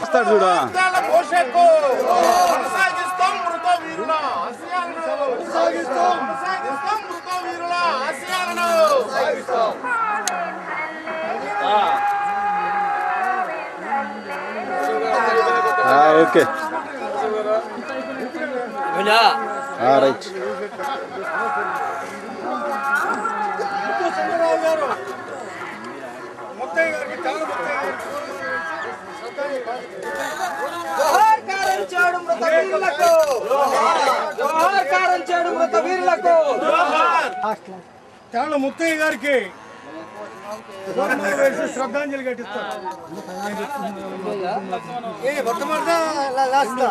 రాస్తాడు చూడు భవిష్యత్తు కొనసాగిస్తాం మృత వీరుల ఆశయాలను కొనసాగిస్తాం కొనసాగిస్తాం మృత వీరుల ఆశయాలను ఆ, ఓకే ఆ, రైట్ జోహార్ కారం చేయడు మృత వీరులకు జోహార్ కారం చేయడు మృత వీరులకు చాలా ముత్తయ్య గారికి పూలమాల వేసి శ్రద్ధాంజలి ఘటిస్తారు ఏ మొట్టమొదట లాస్ట్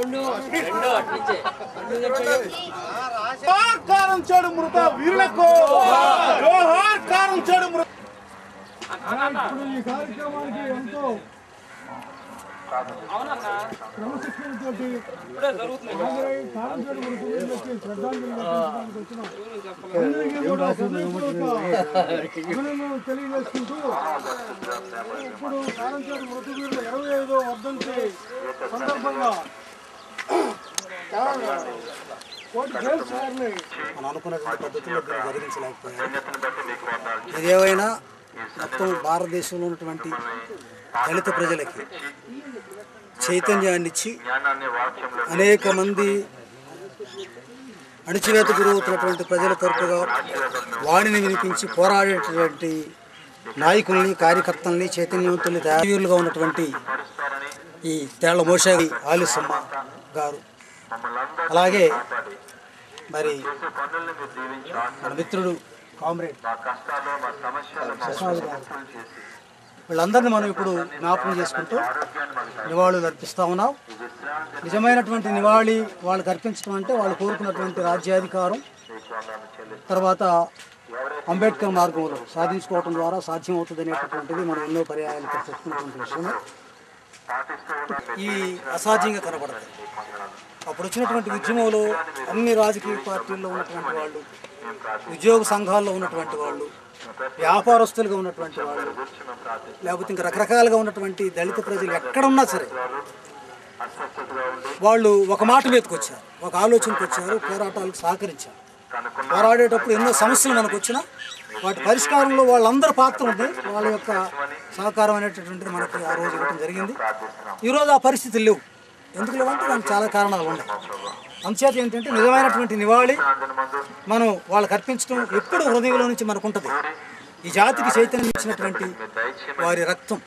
జోహార్ కారం చెడు మృత వీరులకు జోహార్ కారం చెడు మృత ఇప్పుడు ఈ కార్యక్రమానికి ఎంతో క్రమశిక్షణతోటి హాజరై కారంచేడు మన కుటుంబానికి శ్రద్ధాంజలి ఘటించడానికి వచ్చినాం. అందరికీ కూడా హృదయపూర్వక అభినందనలు తెలియజేసుకుంటూ ఇప్పుడు కారంచేడు మృత వీరుల ఇరవై ఐదో వర్ధంతి సందర్భంగా కోటి జైలు సార్ని మనం అనుకున్నటువంటి పద్ధతిలో దీన్ని జరిగించలేకపోయాం ఇదేమైనా మొత్తం భారతదేశంలో ఉన్నటువంటి దళిత ప్రజలకి చైతన్యాన్ని ఇచ్చి అనేక మంది అణిచివేత గురవుతున్నటువంటి ప్రజల తరపుగా వాణిని వినిపించి పోరాడేటటువంటి నాయకుల్ని కార్యకర్తల్ని చైతన్యవంతుల్ని తయారీలుగా ఉన్నటువంటి ఈ తేళ్ల మోషాగి ఆలిసమ్మ గారు అలాగే మరి మన మిత్రుడు కామ్రేడ్ ప్రసాద్ గారు వీళ్ళందరినీ మనం ఇప్పుడు జ్ఞాపకం చేసుకుంటూ నివాళులు అర్పిస్తా ఉన్నాం నిజమైనటువంటి నివాళి వాళ్ళకి అర్పించడం అంటే వాళ్ళు కోరుకున్నటువంటి రాజ్యాధికారం తర్వాత అంబేద్కర్ మార్గంలో సాధించుకోవటం ద్వారా సాధ్యం అవుతుంది అనేటటువంటిది మనం ఎన్నో పర్యాయాలు ఇక్కడ చెప్పుకున్నటువంటి విషయమే ఈ అసాధ్యంగా కనబడతాయి అప్పుడు వచ్చినటువంటి ఉద్యమంలో అన్ని రాజకీయ పార్టీల్లో ఉన్నటువంటి వాళ్ళు ఉద్యోగ సంఘాల్లో ఉన్నటువంటి వాళ్ళు వ్యాపారస్తులుగా ఉన్నటువంటి వాళ్ళు లేకపోతే ఇంకా రకరకాలుగా ఉన్నటువంటి దళిత ప్రజలు ఎక్కడున్నా సరే వాళ్ళు ఒక మాట మీదకి వచ్చారు ఒక ఆలోచనకు వచ్చారు పోరాటాలకు సహకరించారు పోరాడేటప్పుడు ఎన్నో సమస్యలు మనకు వచ్చినా వాటి పరిష్కారంలో వాళ్ళందరి పాత్ర ఉంది వాళ్ళ యొక్క సహకారం అనేటటువంటిది మనకి ఆ రోజు ఇవ్వడం జరిగింది ఈరోజు ఆ పరిస్థితులు లేవు ఎందుకు లేవంటే దానికి చాలా కారణాలు ఉన్నాయి అంచేత ఏంటంటే నిజమైనటువంటి నివాళి మనం వాళ్ళకి అర్పించడం ఎప్పుడు హృదయంలో నుంచి మనకు ఉంటుంది ఈ జాతికి చైతన్యం ఇచ్చినటువంటి వారి రక్తం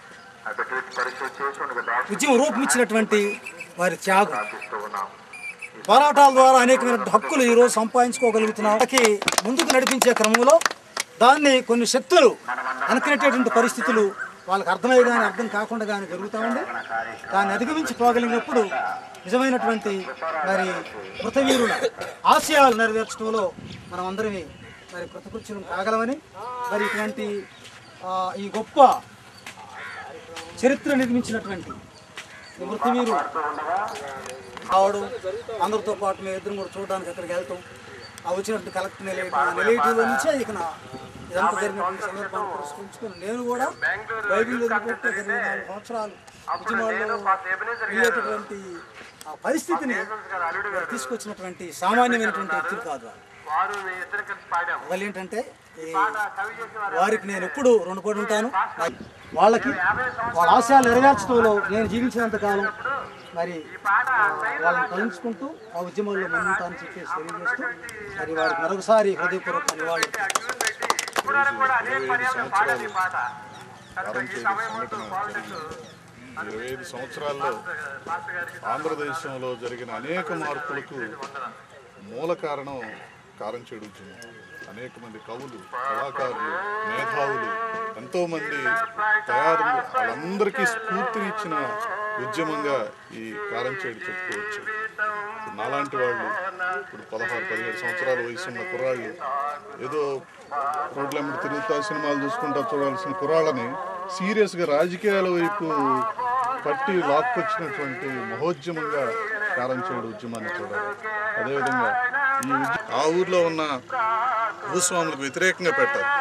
ఉద్యమం రూపమిచ్చినటువంటి వారి త్యాగం పోరాటాల ద్వారా అనేకమైన హక్కులు ఈరోజు సంపాదించుకోగలుగుతున్నాం వాళ్ళకి ముందుకు నడిపించే క్రమంలో దాన్ని కొన్ని శక్తులు వెనకనేటటువంటి పరిస్థితులు వాళ్ళకి అర్థమయ్యే కానీ అర్థం కాకుండా కానీ జరుగుతూ ఉంది దాన్ని అధిగమించి పోగలిగినప్పుడు నిజమైనటువంటి మరి కృతవీరుల ఆశయాలు నెరవేర్చడంలో మనం అందరమే మరి కృతకృత్యులం కాగలమని మరి ఇటువంటి ఆ, ఈ గొప్ప చరిత్ర నిర్మించినటువంటి ఈ మృతవీరు రావడం అందరితో పాటు మేము ఇద్దరు కూడా చూడడానికి అక్కడికి వెళ్తాం ఆ వచ్చినట్టు కలెక్టర్ నిలయటం ఆ నిలయటంలో నుంచే ఇక నా ఇదంతా జరిగినటువంటి సందర్భాన్ని పురస్కరించుకొని నేను కూడా బైబిల్ వదిలిపెట్టి ఒక ఇరవై నాలుగు సంవత్సరాలు ఉద్యమాల్లో వెళ్ళేటటువంటి ఆ పరిస్థితిని తీసుకొచ్చినటువంటి సామాన్యమైనటువంటి వ్యక్తులు కాదు వాళ్ళు. వాళ్ళు ఏంటంటే ఈ వారికి నేను ఎప్పుడు రుణపడి ఉంటాను వాళ్ళకి వాళ్ళ ఆశయాలు నెరవేర్చడంలో నేను జీవించినంత కాలం మరి ఆ, వాళ్ళని తలంచుకుంటూ ఆ ఉద్యమంలో ముందుంటానని చెప్పేసి తెలియజేస్తూ మరి వారికి మరొకసారి హృదయపూర్వక నివాళి ఇరవై ఐదు సంవత్సరాల్లో ఆంధ్రదేశంలో జరిగిన అనేక మార్పులకు మూల కారణం కారంచేడు ఉద్యమం అనేక మంది కవులు కళాకారులు మేధావులు ఎంతో మంది తయారు వాళ్ళందరికీ స్ఫూర్తినిచ్చిన ఉద్యమంగా ఈ కారంచేడు చెప్పుకోవచ్చు ఇప్పుడు నాలాంటి వాళ్ళు ఇప్పుడు పదహారు పదిహేడు సంవత్సరాల వయసు ఉన్న కుర్రాళ్ళు ఏదో రోడ్ల మీద తిరుగుతా సినిమాలు చూసుకుంటా చూడాల్సిన కుర్రాళ్ళని సీరియస్గా రాజకీయాల వైపు పట్టి లాక్కొచ్చినటువంటి మహోద్యమంగా కారంచేడు ఉద్యమాన్ని చూడాలి అదేవిధంగా ఈ ఉద్య- ఆ ఊర్లో ఉన్న భూస్వాములకు వ్యతిరేకంగా పెట్టారు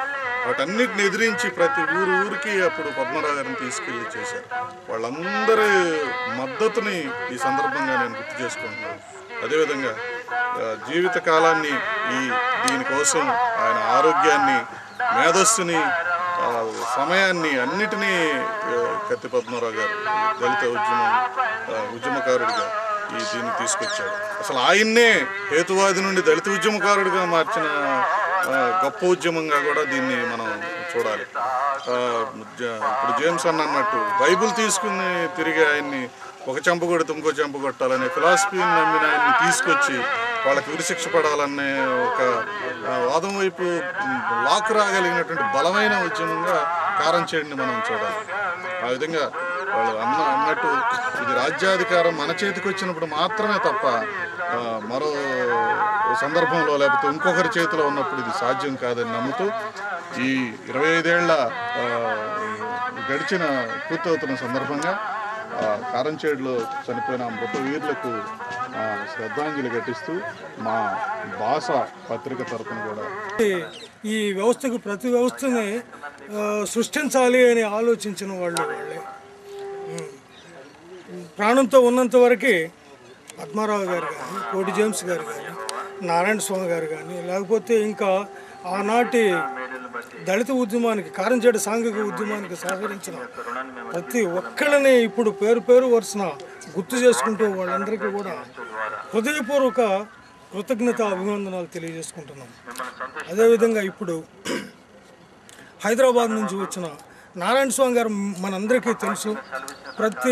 వాటన్నిటిని ఎదిరించి ప్రతి ఊరు ఊరికి అప్పుడు పద్మరావు గారిని తీసుకెళ్లి చేశారు వాళ్ళందరి మద్దతుని ఈ సందర్భంగా నేను గుర్తు చేసుకుంటున్నాను అదేవిధంగా ఆ, జీవిత కాలాన్ని ఈ దీనికోసం ఆయన ఆరోగ్యాన్ని మేధస్సుని ఆ, సమయాన్ని అన్నిటినీ ఆ, కత్తి పద్మరావు గారు దళిత ఉద్యమం ఆ, ఉద్యమకారుడిగా ఈ దీన్ని తీసుకొచ్చాడు అసలు ఆయన్నే హేతువాది నుండి దళిత ఉద్యమకారుడిగా మార్చిన ఆ, గొప్ప ఉద్యమంగా కూడా దీన్ని మనం చూడాలి ఆ, జ- ఇప్పుడు జేమ్స్ అన్న అన్నట్టు బైబిల్ తీసుకుని తిరిగి ఆయన్ని ఒక చెంప కొడితే ఇంకో చెంప కొట్టాలనే ఫిలాసఫీని నమ్మిన ఆయన్ని తీసుకొచ్చి వాళ్ళకి ఉరిశిక్ష పడాలనే ఒక ఆ, వాదం వైపు ఉమ్, లాక్ రాగలిగినటువంటి బలమైన ఉద్యమంగా కారం చేయడిని మనం చూడాలి ఆ విధంగా వాళ్ళు అన్న అన్నట్టు ఇది రాజ్యాధికారం మన చేతికి వచ్చినప్పుడు మాత్రమే తప్ప ఆ, మరో సందర్భంలో లేకపోతే ఇంకొకరి చేతిలో ఉన్నప్పుడు ఇది సాధ్యం కాదని నమ్ముతూ ఈ ఇరవై ఐదేళ్ల ఆ, గడిచిన పూర్తవుతున్న సందర్భంగా ఆ, కారంచేడులో చనిపోయిన మృత వీరులకు ఆ, శ్రద్ధాంజలి ఘటిస్తూ మా భాష పత్రిక తరపున కూడా ఈ- ఈ వ్యవస్థకు ప్రతి వ్యవస్థని ఆ, సృష్టించాలి అని ఆలోచించిన వాళ్ళు వాళ్ళే ఉమ్. ప్రాణంతో ఉన్నంత వరకే పద్మారావు గారు కానీ కోటి జేమ్స్ గారు కానీ నారాయణ స్వామి గారు కానీ లేకపోతే ఇంకా ఆనాటి దళిత ఉద్యమానికి కారంచేడు సాంఘిక ఉద్యమానికి సహకరించిన ప్రతి ఒక్కళ్ళని ఇప్పుడు పేరు పేరు వరుసన గుర్తు చేసుకుంటూ వాళ్ళందరికీ కూడా హృదయపూర్వక కృతజ్ఞత అభివందనాలు తెలియజేసుకుంటున్నాం అదేవిధంగా ఇప్పుడు హైదరాబాద్ నుంచి వచ్చిన నారాయణ స్వామి గారు మనందరికీ తెలుసు ప్రతి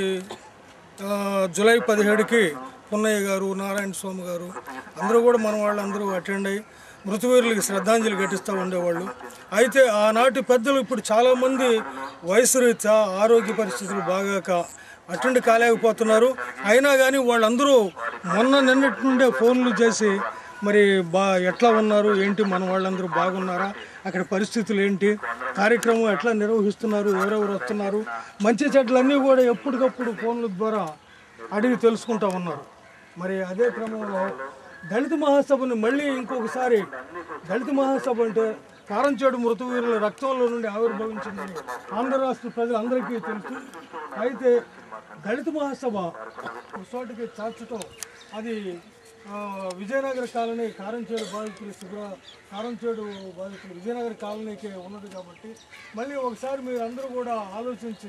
ఆ, జూలై పదిహేడుకి పున్నయ్య గారు నారాయణ స్వామి గారు అందరూ కూడా మన వాళ్ళందరూ అటెండ్ అయ్యి మృతవీరులకి శ్రద్ధాంజలి ఘటిస్తూ ఉండేవాళ్ళు అయితే ఆనాటి పెద్దలు ఇప్పుడు చాలామంది వయసు రీత్యా ఆరోగ్య పరిస్థితులు బాగాక అటెండ్ కాలేకపోతున్నారు అయినా కానీ వాళ్ళందరూ మొన్న నిన్నటి నుండే ఫోన్లు చేసి మరి బా ఎట్లా ఉన్నారు ఏంటి మన వాళ్ళందరూ బాగున్నారా అక్కడ పరిస్థితులు ఏంటి కార్యక్రమం ఎట్లా నిర్వహిస్తున్నారు ఎవరెవరు వస్తున్నారు మంచి చెట్లన్నీ కూడా ఎప్పటికప్పుడు ఫోన్ల ద్వారా అడిగి తెలుసుకుంటా ఉన్నారు మరి అదే క్రమంలో దళిత మహాసభని మళ్ళీ ఇంకొకసారి దళిత మహాసభ అంటే కారంచేడు మృతవీరుల రక్తంలో నుండి ఆవిర్భవించిందని ఆంధ్ర రాష్ట్ర ప్రజలందరికీ తెలుసు అయితే దళిత మహాసభ ఒక చోటికి చాచటం అది ఆ, విజయనగర కాలనీ కారంచేడు బాధితులు శిబిర కారంచేడు బాధితులు విజయనగర కాలనీకి ఉన్నది కాబట్టి మళ్ళీ ఒకసారి మీరు అందరూ కూడా ఆలోచించి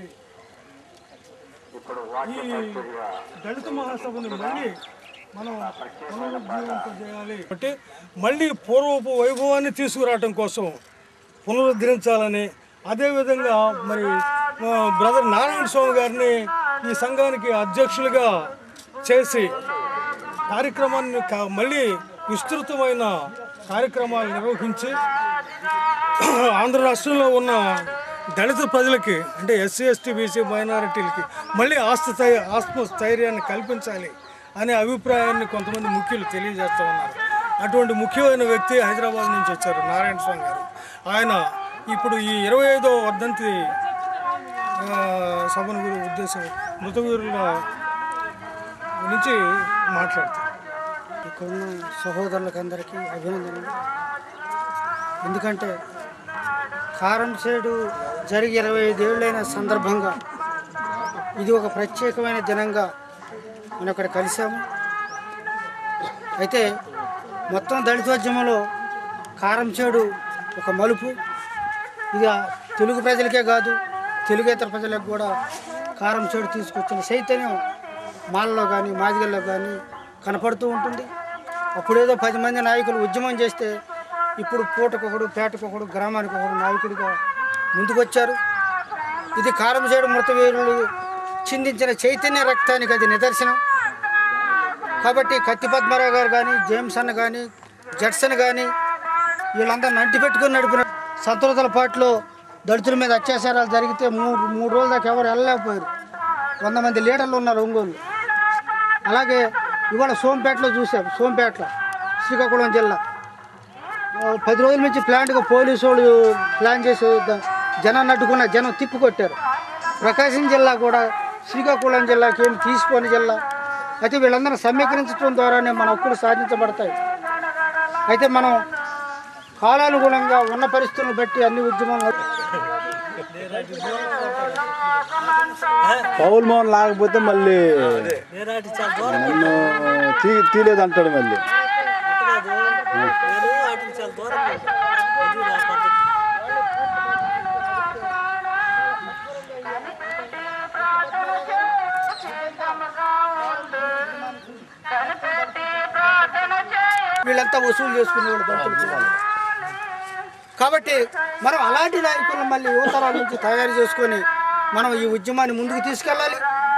ఈ దళిత మహాసభని మళ్ళీ మనం పునరుద్ధరింపజేయాలి కాబట్టి మళ్ళీ పూర్వపు వైభవాన్ని తీసుకురావటం కోసం పునరుద్ధరించాలని అదేవిధంగా మరి ఆ, బ్రదర్ నారాయణ స్వామి గారిని ఈ సంఘానికి అధ్యక్షులుగా చేసి కార్యక్రమాన్ని కా- మళ్ళీ విస్తృతమైన కార్యక్రమాలు నిర్వహించి ఆంధ్ర రాష్ట్రంలో ఉన్న దళిత ప్రజలకి అంటే ఎస్సీ ఎస్టీ బీసీ మైనారిటీలకి మళ్ళీ ఆస్త ఆత్మస్థైర్యాన్ని కల్పించాలి అనే అభిప్రాయాన్ని కొంతమంది ముఖ్యులు తెలియజేస్తూ ఉన్నారు అటువంటి ముఖ్యమైన వ్యక్తి హైదరాబాద్ నుంచి వచ్చారు నారాయణ స్వామి గారు ఆయన ఇప్పుడు ఈ ఇరవై ఐదో వర్ధంతి ఆ, సభను గురి ఉద్దేశం మృతవీరుల గురించి మాట్లాడతారు ఇక్కడున్న సహోదరులకు అందరికీ అభినందనలు ఎందుకంటే కారం చేడు జరిగి ఇరవై ఐదేళ్ళైన సందర్భంగా ఇది ఒక ప్రత్యేకమైన దినంగా మనం ఇక్కడ కలిసాము అయితే మొత్తం దళితోద్యమంలో కారం చేడు ఒక మలుపు ఇది ఆ తెలుగు ప్రజలకే కాదు తెలుగేతర ప్రజలకు కూడా కారం చేడు తీసుకొచ్చిన చైతన్యం మాలలో కానీ మాదిగల్లో కానీ కనపడుతూ ఉంటుంది అప్పుడేదో పది మంది నాయకులు ఉద్యమం చేస్తే ఇప్పుడు పూటకొకడు పేటకొకడు గ్రామానికి ఒకడు నాయకుడిగా ముందుకొచ్చారు ఇది కారం చేయడం మృతవీరులు చిందించిన చైతన్య రక్తానికి అది నిదర్శనం కాబట్టి కత్తి పద్మారావు గారు కానీ జేమ్స్ అన్న కానీ జడ్సన్ కానీ వీళ్ళందరూ నంటి పెట్టుకుని నడిపిన సంతృతల పాటలో దళితుల మీద అత్యాచారాలు జరిగితే మూడు మూడు రోజుల దాకా ఎవరు వెళ్ళలేకపోయారు వంద మంది లీడర్లు ఉన్నారు ఒంగోలు అలాగే ఇవాళ సోంపేటలో చూసాం సోంపేటలో శ్రీకాకుళం జిల్లా ఆ, పది రోజుల నుంచి ప్లాంట్గా పోలీసు వాళ్ళు ప్లాన్ చేసి ద- జనాన్ని అడ్డుకున్న జనం తిప్పికొట్టారు ప్రకాశం జిల్లా కూడా శ్రీకాకుళం జిల్లాకి ఏం తీసిపోని జిల్లా అయితే వీళ్ళందరూ సమీకరించడం ద్వారానే మన హక్కులు సాధించబడతాయి అయితే మనం కాలానుగుణంగా ఉన్న పరిస్థితులను బట్టి అన్ని ఉద్యమాలు పౌల్ మోహన్ లాగపోతే మళ్ళీ నన్ను తీ తీలేదు అంటాడు మళ్ళీ వీళ్ళంతా వసూలు చేసుకునేవాళ్ళు బంతులు కాబట్టి మనం అలాంటి నాయకులను మళ్ళీ యువతరాల నుంచి తయారు చేసుకొని మనం ఈ ఉద్యమాన్ని ముందుకు తీసుకెళ్ళాలి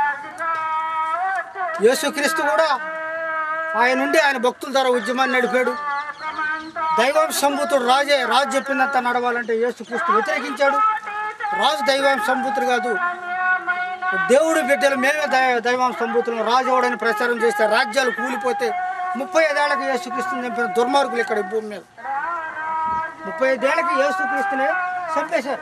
యేసుక్రీస్తు కూడా ఆయన నుండి ఆయన భక్తుల ద్వారా ఉద్యమాన్ని నడిపాడు దైవం సంభూతుడు రాజే రాజు చెప్పినంత నడవాలంటే యేసుక్రీస్తు వ్యతిరేకించాడు రాజు దైవం సంభూతుడు కాదు దేవుడు బిడ్డలు మేమే దై- దైవం సంభూతులు రాజు ఎవడని ప్రచారం చేస్తే రాజ్యాలు కూలిపోతే ముప్పై ఐదేళ్లకు యేసుక్రీస్తుని చంపిన దుర్మార్గులు ఇక్కడ ఈ భూమి మీద ముప్పై ఐదేళ్లకి యేసుక్రీస్తునే చంపేశారు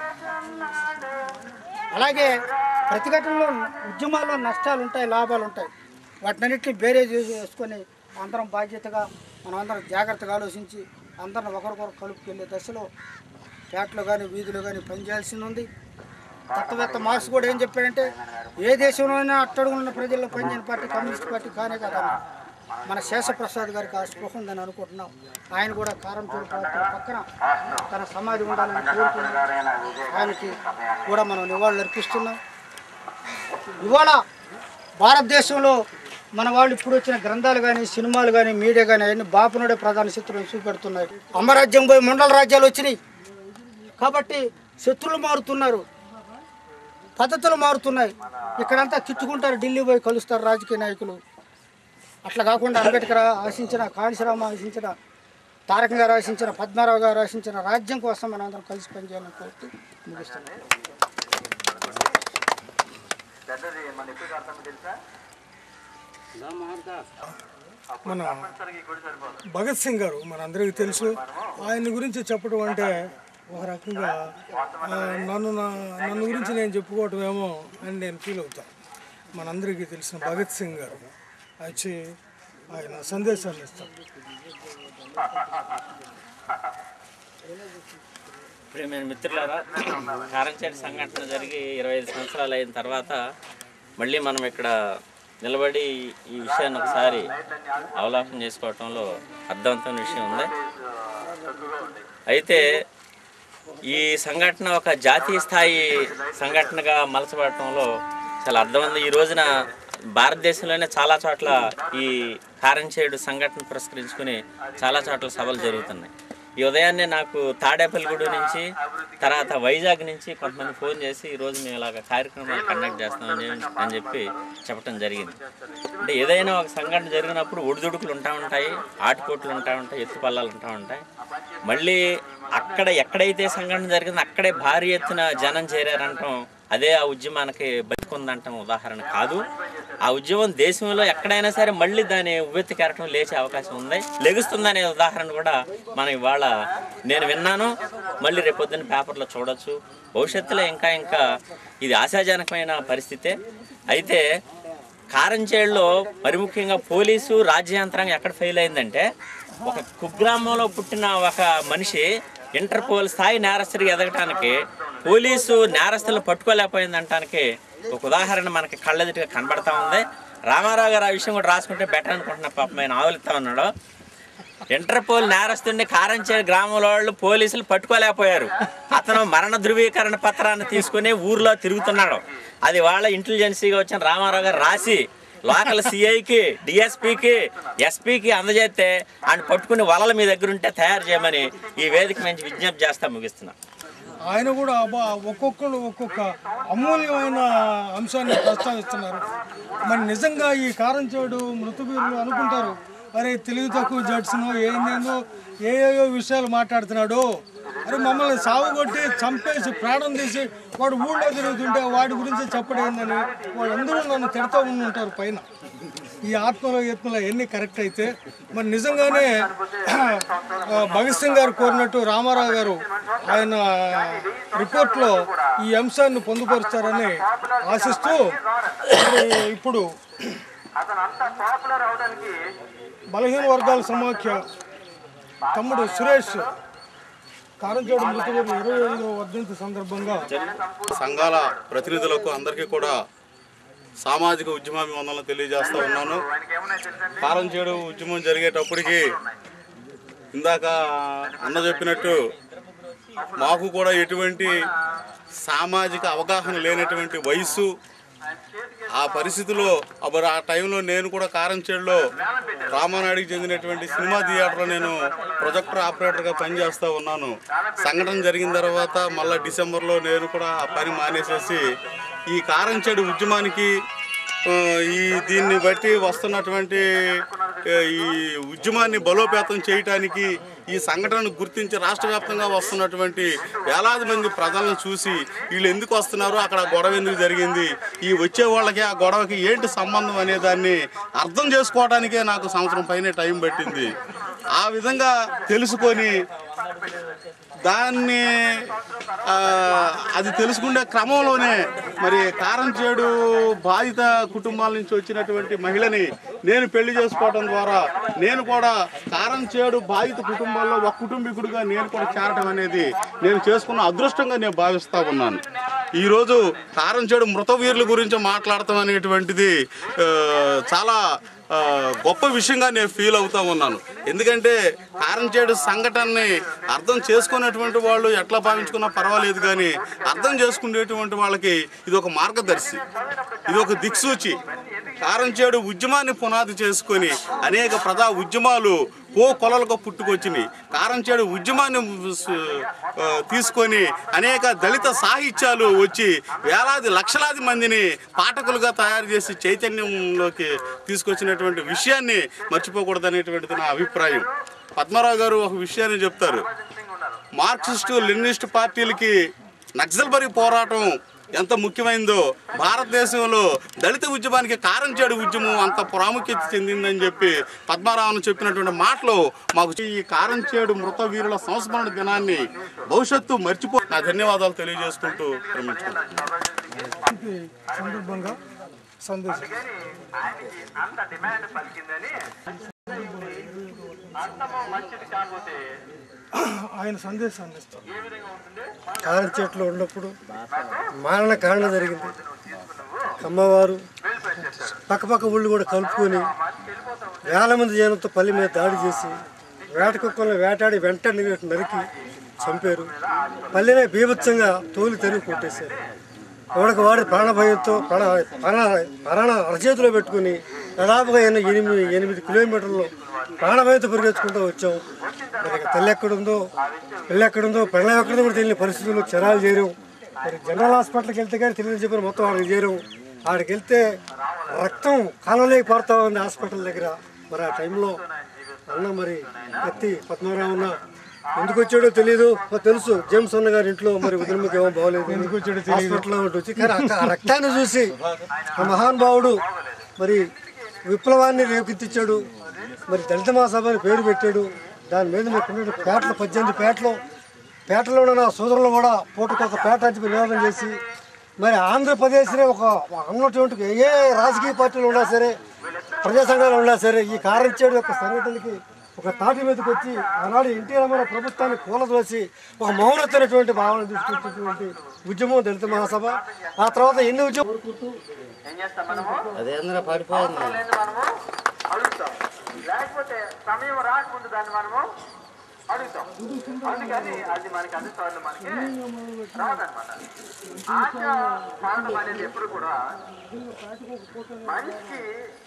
అలాగే ప్రతిఘటనలో ఉద్యమాల్లో నష్టాలు ఉంటాయి లాభాలు ఉంటాయి వాటినన్నింటినీ బేరే చేసుకొని అందరం బాధ్యతగా మనం అందరం జాగ్రత్తగా ఆలోచించి అందరం ఒకరికొకరు కలుపుకెళ్ళే దశలో పేటలో కానీ వీధిలో కానీ పనిచేయాల్సింది ఉంది తత్వవేత్త మార్క్స్ కూడా ఏం చెప్పాడంటే ఏ దేశంలో అయినా అట్టడుగున ఉన్న ప్రజల్లో పనిచేయని పార్టీ కమ్యూనిస్ట్ పార్టీ కానే కాదన్న మన శేషప్రసాద్ గారికి ఆ స్పృహ ఉందని అనుకుంటున్నాం ఆయన కూడా కారంపూడి పార్టీ పక్కన తన సమాధి ఉండాలని కోరుకున్నాం ఆయనకి కూడా మనం నివాళులు అర్పిస్తున్నాం ఇవాళ భారతదేశంలో మన వాళ్ళు ఇప్పుడు వచ్చిన గ్రంథాలు కానీ సినిమాలు కానీ మీడియా కానీ అవన్నీ బాపునుడే ప్రధాన శత్రువులను చూపెడుతున్నాయి అమ్మరాజ్యం పోయి మండల రాజ్యాలు వచ్చినాయి కాబట్టి శత్రువులు మారుతున్నారు పద్ధతులు మారుతున్నాయి ఇక్కడంతా తిట్టుకుంటారు ఢిల్లీ పోయి కలుస్తారు రాజకీయ నాయకులు అట్లా కాకుండా అంబేద్కర్ ఆశించిన కాళీశ్రామ ఆశించిన తారక గారు ఆశించిన పద్మారావు గారు ఆశించిన రాజ్యం కోసం మనం అందరం కలిసి పనిచేయాలని కోరుతూ ముగిస్తున్నాం మన భగత్ సింగ్ గారు మన అందరికీ తెలుసు ఆయన గురించి చెప్పడం అంటే ఒక రకంగా ఆ, నన్ను నా నన్ను గురించి నేను చెప్పుకోవటం ఏమో అని నేను ఫీల్ అవుతాను మనందరికీ తెలిసిన భగత్ సింగ్ గారు వచ్చి ఆయన సందేశాన్ని ఇస్తారు ప్రియమైన మిత్రులారా కారంచేటి సంఘటన జరిగి ఇరవై ఐదు సంవత్సరాలు అయిన తర్వాత మళ్ళీ మనం ఇక్కడ నిలబడి ఈ విషయాన్ని ఒకసారి అవలోకనం చేసుకోవటంలో అర్థవంతమైన విషయం ఉంది అయితే ఈ సంఘటన ఒక జాతీయ స్థాయి సంఘటనగా మలచబడటంలో చాలా అర్థం ఉంది ఈ రోజున భారతదేశంలోనే చాలా చోట్ల ఈ కారంచేడు సంఘటన పురస్కరించుకుని చాలా చోట్ల సభలు జరుగుతున్నాయి ఈ ఉదయాన్నే నాకు తాడేపల్లిగూడు నుంచి తర్వాత వైజాగ్ నుంచి కొంతమంది ఫోన్ చేసి ఈరోజు మేము ఇలాగ కార్యక్రమాలు కండక్ట్ చేస్తామని అని చెప్పి చెప్పడం జరిగింది అంటే ఏదైనా ఒక సంఘటన జరిగినప్పుడు ఒడిదుడుకులు ఉంటా ఉంటాయి ఆటుపోట్లు ఉంటా ఉంటాయి ఎత్తుపల్లాలు ఉంటా ఉంటాయి మళ్ళీ అక్కడ ఎక్కడైతే సంఘటన జరిగిందో అక్కడే భారీ ఎత్తున జనం చేరారంటాం అదే ఆ ఉద్యమానికి బతికుందంటాం ఉదాహరణ కాదు ఆ ఉద్యమం దేశంలో ఎక్కడైనా సరే మళ్ళీ దాని ఉవ్వెత్తి కెరటం లేచే అవకాశం ఉంది లెగుస్తుందనే ఉదాహరణ కూడా మనం ఇవాళ నేను విన్నాను మళ్ళీ రేపొద్దున పేపర్లో చూడొచ్చు భవిష్యత్తులో ఇంకా ఇంకా ఇది ఆశాజనకమైన పరిస్థితే అయితే కారంచేడులో మరి ముఖ్యంగా పోలీసు రాజ్య యంత్రాంగం ఎక్కడ ఫెయిల్ అయిందంటే ఒక కుగ్రామంలో పుట్టిన ఒక మనిషి ఇంటర్పోల్ స్థాయి నేరస్తుడికి ఎదగటానికి పోలీసు నేరస్తులను పట్టుకోలేకపోయిందంటానికి ఒక ఉదాహరణ మనకి కళ్ళెదుటిగా కనబడతా ఉంది రామారావు గారు ఆ విషయం కూడా రాసుకుంటే బెటర్ అనుకుంటున్నా పాపం ఆయన ఆవులుతా ఉన్నాడు ఇంటర్పోల్ నేరస్తుడిని కారంచేడు గ్రామంలో వాళ్ళు పోలీసులు పట్టుకోలేకపోయారు అతను మరణ ధృవీకరణ పత్రాన్ని తీసుకుని ఊర్లో తిరుగుతున్నాడు అది వాళ్ళ ఇంటెలిజెన్సీగా వచ్చిన రామారావు గారు రాసి లోకల్ సిఐకి డిఎస్పీకి ఎస్పీకి అందజేస్తే ఆయన పట్టుకుని వలలు మీ దగ్గర ఉంటే తయారు చేయమని ఈ వేదిక నుంచి విజ్ఞప్తి చేస్తా ముగిస్తున్నా ఆయన కూడా అబ్బా ఒక్కొక్కరు ఒక్కొక్క అమూల్యమైన అంశాన్ని ప్రస్తావిస్తున్నారు మరి నిజంగా ఈ కారంచేడు మృతవీరులు అనుకుంటారు అరే తెలివి తక్కువ జడ్స్ను ఏందేందో ఏయేయో విషయాలు మాట్లాడుతున్నాడు అరే మమ్మల్ని సాగు కొట్టి చంపేసి ప్రాణం తీసి వాడు ఊళ్ళో తిరుగుతుంటే వాడి గురించి చెప్పడేందని వాళ్ళందరూ నన్ను తిడతా ఉండి ఉంటారు పైన ఈ ఆత్మలో యత్నలో ఎన్ని కరెక్ట్ అయితే మరి నిజంగానే ఆ, భగత్ సింగ్ గారు కోరినట్టు రామారావు గారు ఆయన రిపోర్ట్లో ఈ అంశాన్ని పొందుపరుస్తారని ఆశిస్తూ మరి ఇప్పుడు బలహీన వర్గాల సమాఖ్య తమ్ముడు సురేష్ కారంచేడు మృతవీరుల ఇరవై ఐదవ వర్ధంతి సందర్భంగా సంఘాల ప్రతినిధులకు అందరికీ కూడా సామాజిక ఉద్యమాభివందనలు తెలియజేస్తూ ఉన్నాను కారంచేడు ఉద్యమం జరిగేటప్పటికి ఇందాక అన్న చెప్పినట్టు మాకు కూడా ఎటువంటి సామాజిక అవగాహన లేనటువంటి వయసు ఆ పరిస్థితిలో అప్పుడు ఆ టైంలో నేను కూడా కారంచేడులో రామానాయుడికి చెందినటువంటి సినిమా థియేటర్లో నేను ప్రొజెక్టర్ ఆపరేటర్గా పనిచేస్తూ ఉన్నాను సంఘటన జరిగిన తర్వాత మళ్ళీ డిసెంబర్లో నేను కూడా ఆ పని మానేసేసి ఈ కారంచేడు ఉద్యమానికి ఆ, ఈ దీన్ని బట్టి వస్తున్నటువంటి ఆ, ఈ ఉద్యమాన్ని బలోపేతం చేయటానికి ఈ సంఘటనను గుర్తించి రాష్ట్ర వ్యాప్తంగా వస్తున్నటువంటి వేలాది మంది ప్రజలను చూసి వీళ్ళు ఎందుకు వస్తున్నారు అక్కడ గొడవ ఎందుకు జరిగింది ఈ వచ్చే వాళ్ళకి ఆ గొడవకి ఏంటి సంబంధం అనే దాన్ని అర్థం చేసుకోవడానికే నాకు సంవత్సరం పైనే టైం పట్టింది ఆ విధంగా తెలుసుకొని దాన్ని ఆ, అది తెలుసుకునే క్రమంలోనే మరి కారంచేడు బాధిత కుటుంబాల నుంచి వచ్చినటువంటి మహిళని నేను పెళ్లి చేసుకోవడం ద్వారా నేను కూడా కారంచేడు బాధిత కుటుంబాల్లో ఒక కుటుంబీకుడిగా నేను కూడా చేరటం అనేది నేను చేసుకున్న అదృష్టంగా నేను భావిస్తా ఉన్నాను ఈరోజు కారంచేడు మృతవీరుల గురించి మాట్లాడటం అనేటువంటిది ఆ, చాలా ఆ, గొప్ప విషయంగా నేను ఫీల్ అవుతా ఉన్నాను ఎందుకంటే కారంచేడు సంఘటనని అర్థం చేసుకునేటువంటి వాళ్ళు ఎట్లా భావించుకున్నా పర్వాలేదు కానీ అర్థం చేసుకునేటువంటి వాళ్ళకి ఇది ఒక మార్గదర్శి ఇది ఒక దిక్సూచి కారంచేడు ఉద్యమాన్ని పునాది చేసుకొని అనేక ప్రజా ఉద్యమాలు కో కొలలుగా పుట్టుకొచ్చినాయి కారంచేడు ఉద్యమాన్ని స్- ఆ, తీసుకొని అనేక దళిత సాహిత్యాలు వచ్చి వేలాది లక్షలాది మందిని పాఠకులుగా తయారు చేసి చైతన్యంలోకి తీసుకొచ్చినటువంటి విషయాన్ని మర్చిపోకూడదనేటువంటిది నా అభిప్రాయం పద్మారావు గారు ఒక విషయాన్ని చెప్తారు మార్క్సిస్టు లెనినిస్ట్ పార్టీలకి నక్సల్బరీ పోరాటం ఎంత ముఖ్యమైందో భారతదేశంలో దళిత ఉద్యమానికి కారంచేడు ఉద్యమం అంత ప్రాముఖ్యత చెందిందని చెప్పి పద్మారావును చెప్పినటువంటి మాటలు మాకు ఈ కారంచేడు మృత వీరుల సంస్మరణ దినాన్ని భవిష్యత్తు మర్చిపో నా ధన్యవాదాలు తెలియజేసుకుంటూ విరమించుకుంటాను ఈ సందర్భంగా సందేశం ఆయన సందేశాన్ని ఇస్తారు కారం చెట్లు ఉన్నప్పుడు మారణ కారణ జరిగింది కమ్మవారు పక్కపక్క ఊళ్ళు కూడా కలుపుకొని వేల మంది జనంతో పల్లి మీద దాడి చేసి వేట కుక్కలను వేటాడి వెంట నరికి చంపారు పల్లెనే బీభత్సంగా తోలి తెరుగు కొట్టేశారు ఎవరికి వాడి ప్రాణభయంతో ప్రాణ ప్రాణ ప్రాణ అరచేతిలో పెట్టుకుని దాదాపుగా ఎన్ని ఎనిమిది ఎనిమిది కిలోమీటర్లు ప్రాణభయంతో పరిగెత్తుకుంటూ వచ్చాం మరి ఇక తల్లి ఎక్కడుందో పిల్ల ఎక్కడుందో పిల్లలు ఎక్కడుందో కూడా తెలియని పరిస్థితుల్లో చరాలు చేరాం మరి జనరల్ హాస్పిటల్కి వెళ్తే కానీ తెలియని చెప్పిన మొత్తం ఆడికి చేరాం ఆడికి వెళ్తే రక్తం కాలంలోకి పడతా ఉంది హాస్పిటల్ దగ్గర మరి ఆ టైంలో అన్న మరి ఎత్తి పద్మారావు అన్న ఎందుకు వచ్చాడో తెలియదు నాకు తెలుసు జేమ్స్ అన్న గారి ఇంట్లో మరి ఉదరముకి ఏమో బాగోలేదు ఎందుకు వచ్చాడో హాస్పిటల్లో ఉంటూ వచ్చి కానీ అక్క- ఆ రక్తాన్ని చూసి ఆ మహానుభావుడు మరి విప్లవాన్ని రేకెత్తించాడు మరి దళిత మహాసభ అని పేరు పెట్టాడు దాని మీద మీకు ఉన్న పేటలు పద్దెనిమిది పేటలు పేటలో ఉన్న నా సోదరులు కూడా పూటకు ఒక పేట అని చెప్పి నినాదం చేసి మరి ఆంధ్రప్రదేశ్నే ఒక అన్నటువంటి ఏ రాజకీయ పార్టీలు ఉన్నా సరే ప్రజా సంఘాలు ఉన్నా సరే ఈ కారంచేడు యొక్క సంఘటనకి ఒక తాటి మీదకి వచ్చి ఆనాడు ఎన్టీ రామారావు ప్రభుత్వాన్ని కూలదోసి ఒక మౌనతైనటువంటి భావన తీసుకొచ్చినటువంటి ఉద్యమం దళిత మహాసభ ఆ తర్వాత ఎన్ని ఉద్యమం అదేంద్ర పడిపోయింది మనము అడుగుతాం లేకపోతే సమయం రాకముందు దాన్ని మనము అడుగుతాం అందుకని అది మనకి అన్నిసార్లు మనకి రాదనమాట ఆశ పాలన అనేది ఎప్పుడు కూడా మనిషికి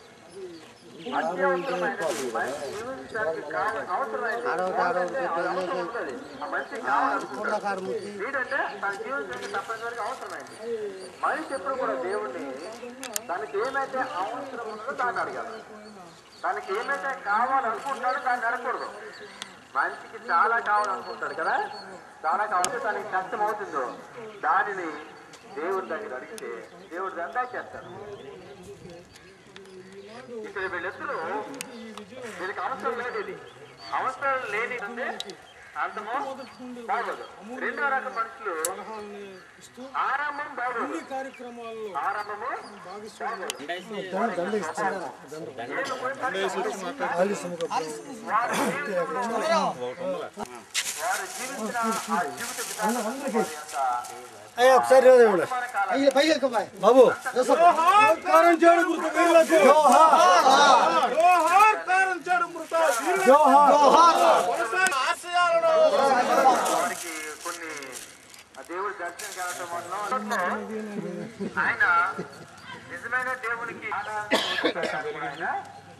అత్యవసరమైనది. మనిషి జీవించడానికి కావ- అవసరమైనది. ఏంటంటే అది అవసరం ఉంటుంది. ఆ మనిషికి కావాలనుకుంటాడు. ఏంటంటే తన జీవించడానికి తప్పనిసరిగా అవసరమైంది మనిషి ఎప్పుడు కూడా దేవుణ్ణి తనకి ఏమైతే అవసరం ఉందో దాన్ని అడగాలి తనకి ఏమైతే కావాలనుకుంటాడో దాన్ని అడగకూడదు మనిషికి చాలా కావాలనుకుంటాడు కదా చాలా కావాలంటే తనకి కష్టం అవుతుందో దానిని దేవుడి దగ్గర అడిగితే దేవుడు దందా చేస్తాడు ఇక్కడ వీళ్ళిద్దరూ వీళ్ళకి అవసరం లేదు ఇది అవసరం లేని ఉంటే అంతమో బాగోదు రెండో రకం మనుషులు ఆరంభం బాగోదు కార్యక్రమాల్లో ఆరంభము దండ ఇస్తాను దండ ఆలి సముఖం వారు జీవించిన ఆ జీవిత విధానం వారి యొక్క అయ్యా ఒకసారి అయ్యా పైకి ఎక్కుబాయ్ బాబు వారికి కొన్ని ఆ దేవుడి దర్శనం కలగటం వలన ఆయన నిజమైన దేవునికి ఆయన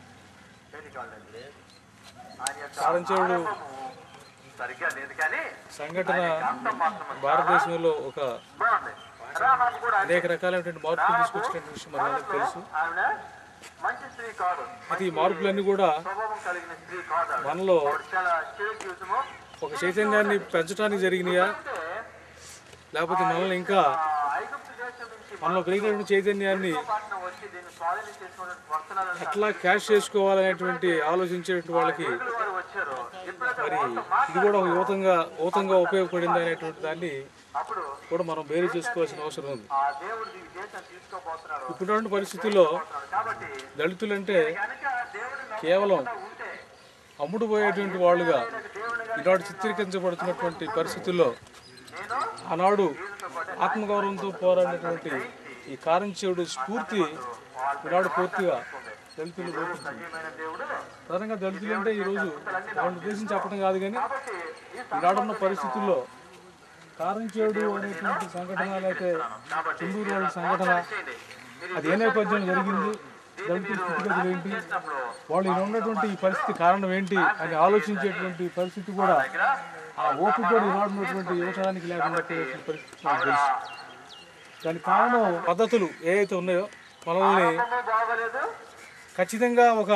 యొక్క కారంచేవుడు సరిగ్గా లేదు కానీ సంఘటన భారతదేశంలో ఒక బాగుంది రాహాబు కూడా అనేక రకాలైనటువంటి మార్పులు తీసుకొచ్చినటువంటి విషయం మనందరికీ తెలుసు ఆవిడ మంచి స్త్రీ కాదు అయితే ఈ మార్పులన్నీ కూడా స్వభావం కలిగిన స్త్రీ కాదు ఆవిడ. మనలో ఆవిడ చాలా చెడు జీవితము ఒక చైతన్యాన్ని పెంచడానికి జరిగినాయా లేకపోతే మనల్ని ఇంకా ఆ ఐగుప్తు దేశం నుంచి మనలో కలిగినటువంటి చైతన్యాన్ని పట్టణం వచ్చి దీన్ని స్వాధీనం చేసుకున్నటువంటి వస్తున్నారు ఎట్లా క్యాష్ చేసుకోవాలనేటువంటి ఆలోచించేటువంటి వాళ్ళకి వారు వచ్చారు ఎప్పుడైతే మరి ఇది కూడా ఒక యువతంగా యువతంగా ఉపయోగపడింది అనేటువంటి దాన్ని అప్పుడు కూడా మనం వేరు చేసుకోవాల్సిన అవసరం ఉంది ఆ దేవుడు ఈ దేశం తీసుకోబోతున్నాడు ఇప్పుడున్న పరిస్థితుల్లో కాబట్టి దళితులంటే కనుక దేవుడు కేవలం ఉంటే అమ్ముడు పోయేటువంటి వాళ్ళుగా ఈనాడు చిత్రీకరించబడుతున్నటువంటి పరిస్థితుల్లో ఆనాడు ఆత్మగౌరవంతో పోరాడినటువంటి ఈ కారంచేవుడు స్ఫూర్తి ఈనాడు పూర్తిగా దళితులు లోపించింది ప్రధానంగా దళితులు అంటే ఈరోజు వాళ్ళ ఉద్దేశం చెప్పడం కాదు కానీ ఈనాడున్న పరిస్థితుల్లో కారంచేవుడు అనేటువంటి సంఘటన లేకపోతే చుండూరు వాళ్ళ సంఘటన అది ఏ నేపథ్యంలో జరిగింది దళితుల స్థితిగతులు ఏంటి వాళ్ళు ఇలా ఉన్నటువంటి ఈ పరిస్థితి కారణం ఏంటి అని ఆలోచించేటువంటి పరిస్థితి కూడా ఆ ఓపిక కూడా ఈనాడు ఉన్నటువంటి యువతరానికి లేకుండా పోయేటువంటి పరిస్థితి నాకు తెలుసు దానికి కారణం పద్ధతులు ఏవైతే ఉన్నాయో మనల్ని బాగోలేదు ఖచ్చితంగా ఒక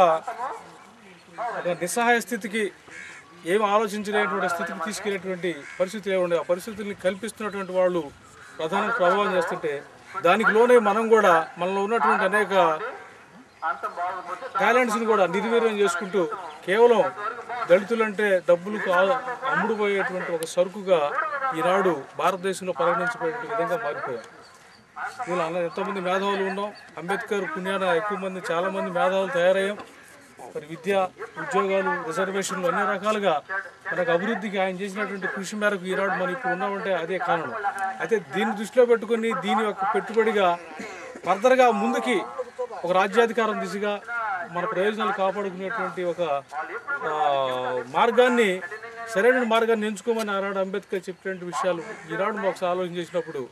ఒక నిస్సహాయ స్థితికి ఏం ఆలోచించలేనటువంటి స్థితికి తీసుకెళ్ళేటువంటి పరిస్థితులు ఏమి ఆ పరిస్థితుల్ని కల్పిస్తున్నటువంటి వాళ్ళు ప్రధాన ప్రభావం చేస్తుంటే దానికి లోనే మనం కూడా మనలో ఉన్నటువంటి అనేక అంతం బాగోకపోతే టాలెంట్స్ని కూడా నిర్వీర్యం చేసుకుంటూ కేవలం దళితులంటే డబ్బులకు ఆ- అమ్ముడుపోయేటువంటి ఒక సరుకుగా ఈనాడు భారతదేశంలో పరిగణించబడే విధంగా మారిపోయాం వీళ్ళు అన్న ఎంతోమంది మేధావులు ఉన్నాం అంబేద్కర్ పుణ్యాన ఎక్కువ మంది చాలా మంది మేధావులు తయారయ్యాం మరి విద్య ఉద్యోగాలు రిజర్వేషన్లు అన్ని రకాలుగా మనకు అభివృద్ధికి ఆయన చేసినటువంటి కృషి మేరకు ఈనాడు మనం ఇప్పుడు ఉన్నామంటే అదే కారణం అయితే దీన్ని దృష్టిలో పెట్టుకొని దీని యొక్క పెట్టుబడిగా ఫర్దర్గా ముందుకి ఒక రాజ్యాధికారం దిశగా మన ప్రయోజనాలు కాపాడుకునేటువంటి ఒక ఆ, మార్గాన్ని సరైన మార్గాన్ని ఎంచుకోమని ఆనాడు అంబేద్కర్ చెప్పినటువంటి విషయాలు ఈనాడు మనం ఒకసారి ఆలోచన చేసినప్పుడు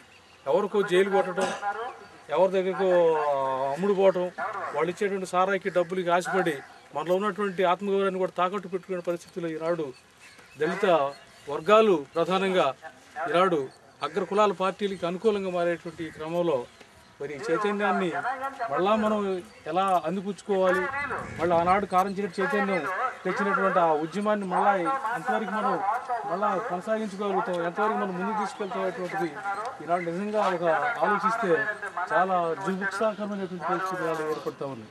ఎవరికో జైలు కొట్టడం ఎవరి దగ్గరకు అమ్ముడు పోవటం వాళ్ళు ఇచ్చేటువంటి సారాయికి డబ్బులకి ఆశపడి మనలో ఉన్నటువంటి ఆత్మగౌరవాన్ని కూడా తాకట్టు పెట్టుకునే పరిస్థితుల్లో ఈనాడు దళిత వర్గాలు ప్రధానంగా ఈనాడు అగ్ర కులాల పార్టీలకి అనుకూలంగా మారేటువంటి ఈ క్రమంలో మరి ఈ చైతన్యాన్ని మళ్ళా మనం ఎలా అందిపుచ్చుకోవాలి మళ్ళీ ఆనాడు కారంచిన చైతన్యం తెచ్చినటువంటి ఆ ఉద్యమాన్ని మళ్ళా ఎంతవరకు మనం మళ్ళా కొనసాగించుకోగలుగుతాం ఎంతవరకు మనం ముందుకు తీసుకెళ్తామనేటువంటిది ఈనాడు నిజంగా ఒక ఆలోచిస్తే చాలా జుగుప్సాకరమైనటువంటి పరిస్థితి ఈనాడు ఏర్పడతా ఉంది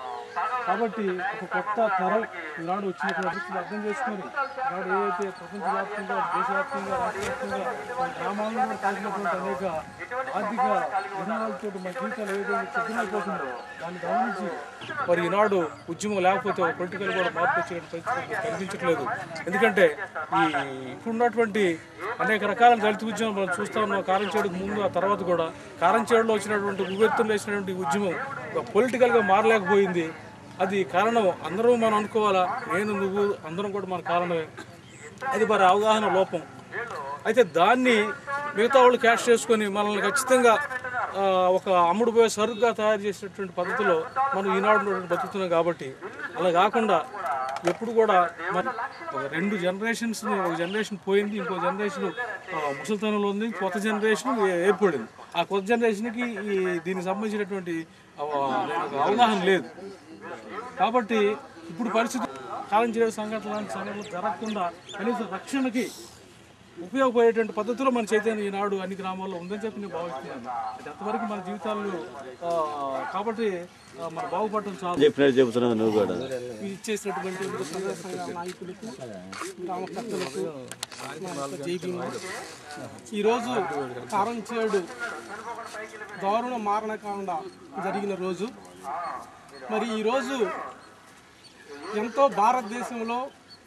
కాబట్టి ఒక కొత్త తరం ఈనాడు వచ్చినటువంటి పరిస్థితులు అర్థం చేసుకొని ఈనాడు ఏదైతే ప్రపంచవ్యాప్తంగా దేశవ్యాప్తంగా రాష్ట్రవ్యాప్తంగా మన గ్రామాల్లో కూడా తాకినటువంటి అనేక ఆర్థిక విధానాలతో మన జీవితాలు ఏదైతే చిక్కునైపోతుందో దాన్ని గమనించి మరి ఈనాడు ఉద్యమం లేకపోతే ఒక పొలిటికల్ కూడా మార్పు వచ్చే పరిస్థితి కనిపించట్లేదు ఎందుకంటే ఈ ఇప్పుడున్నటువంటి అనేక రకాల దళిత ఉద్యమం మనం చూస్తా ఉన్నాం కారం చేయడానికి ముందు ఆ తర్వాత కూడా కారం చేయడంలో వచ్చినటువంటి ఉవ్వెత్తులు వేసినటువంటి ఉద్యమం ఒక పొలిటికల్గా మారలేకపోయింది అది కారణం అందరూ మనం అనుకోవాలా నేను నువ్వు అందరం కూడా మన కారణమే అది మరి అవగాహన లోపం అయితే దాన్ని మిగతా వాళ్ళు క్యాష్ చేసుకొని మనల్ని ఖచ్చితంగా ఆ, ఒక అమ్ముడు పోయే సరుకుగా తయారు చేసినటువంటి పద్ధతిలో మనం ఈనాడు ఉన్నటువంటి బతుకుతున్నాం కాబట్టి అలా కాకుండా ఎప్పుడు కూడా మన ఒక రెండు జనరేషన్స్ ఒక జనరేషన్ పోయింది ఇంకో జనరేషన్ ముసలితనంలో ఉంది కొత్త జనరేషన్ ఏర్పడింది ఆ కొత్త జనరేషన్కి ఈ దీనికి సంబంధించినటువంటి ఆ, ఒక అవగాహన లేదు కాబట్టి ఇప్పుడు పరిస్థితి కాలం చేయడం సంఘటన లాంటి సంఘటనలు జరగకుండా కనీసం రక్షణకి ఉపయోగపడేటువంటి పద్ధతిలో మన చైతన్యం ఈనాడు అన్ని గ్రామాల్లో ఉందని చెప్పి నేను భావిస్తున్నాను అది అంతవరకు మన జీవితాలు ఆ, కాబట్టి ఆ, మన బాగుపడటం చాలా చెప్పినట్టు చెబుతున్నావు నువ్వు కూడా ఈ ఇచ్చేసినటువంటి ప్రజా సంఘ నాయకులకు గ్రామ పెద్దలకు మా యొక్క జై భీమ్. ఈరోజు కారం చేడు దారుణ మారణకాండ జరిగిన రోజు మరి ఈరోజు ఎంతో భారతదేశంలో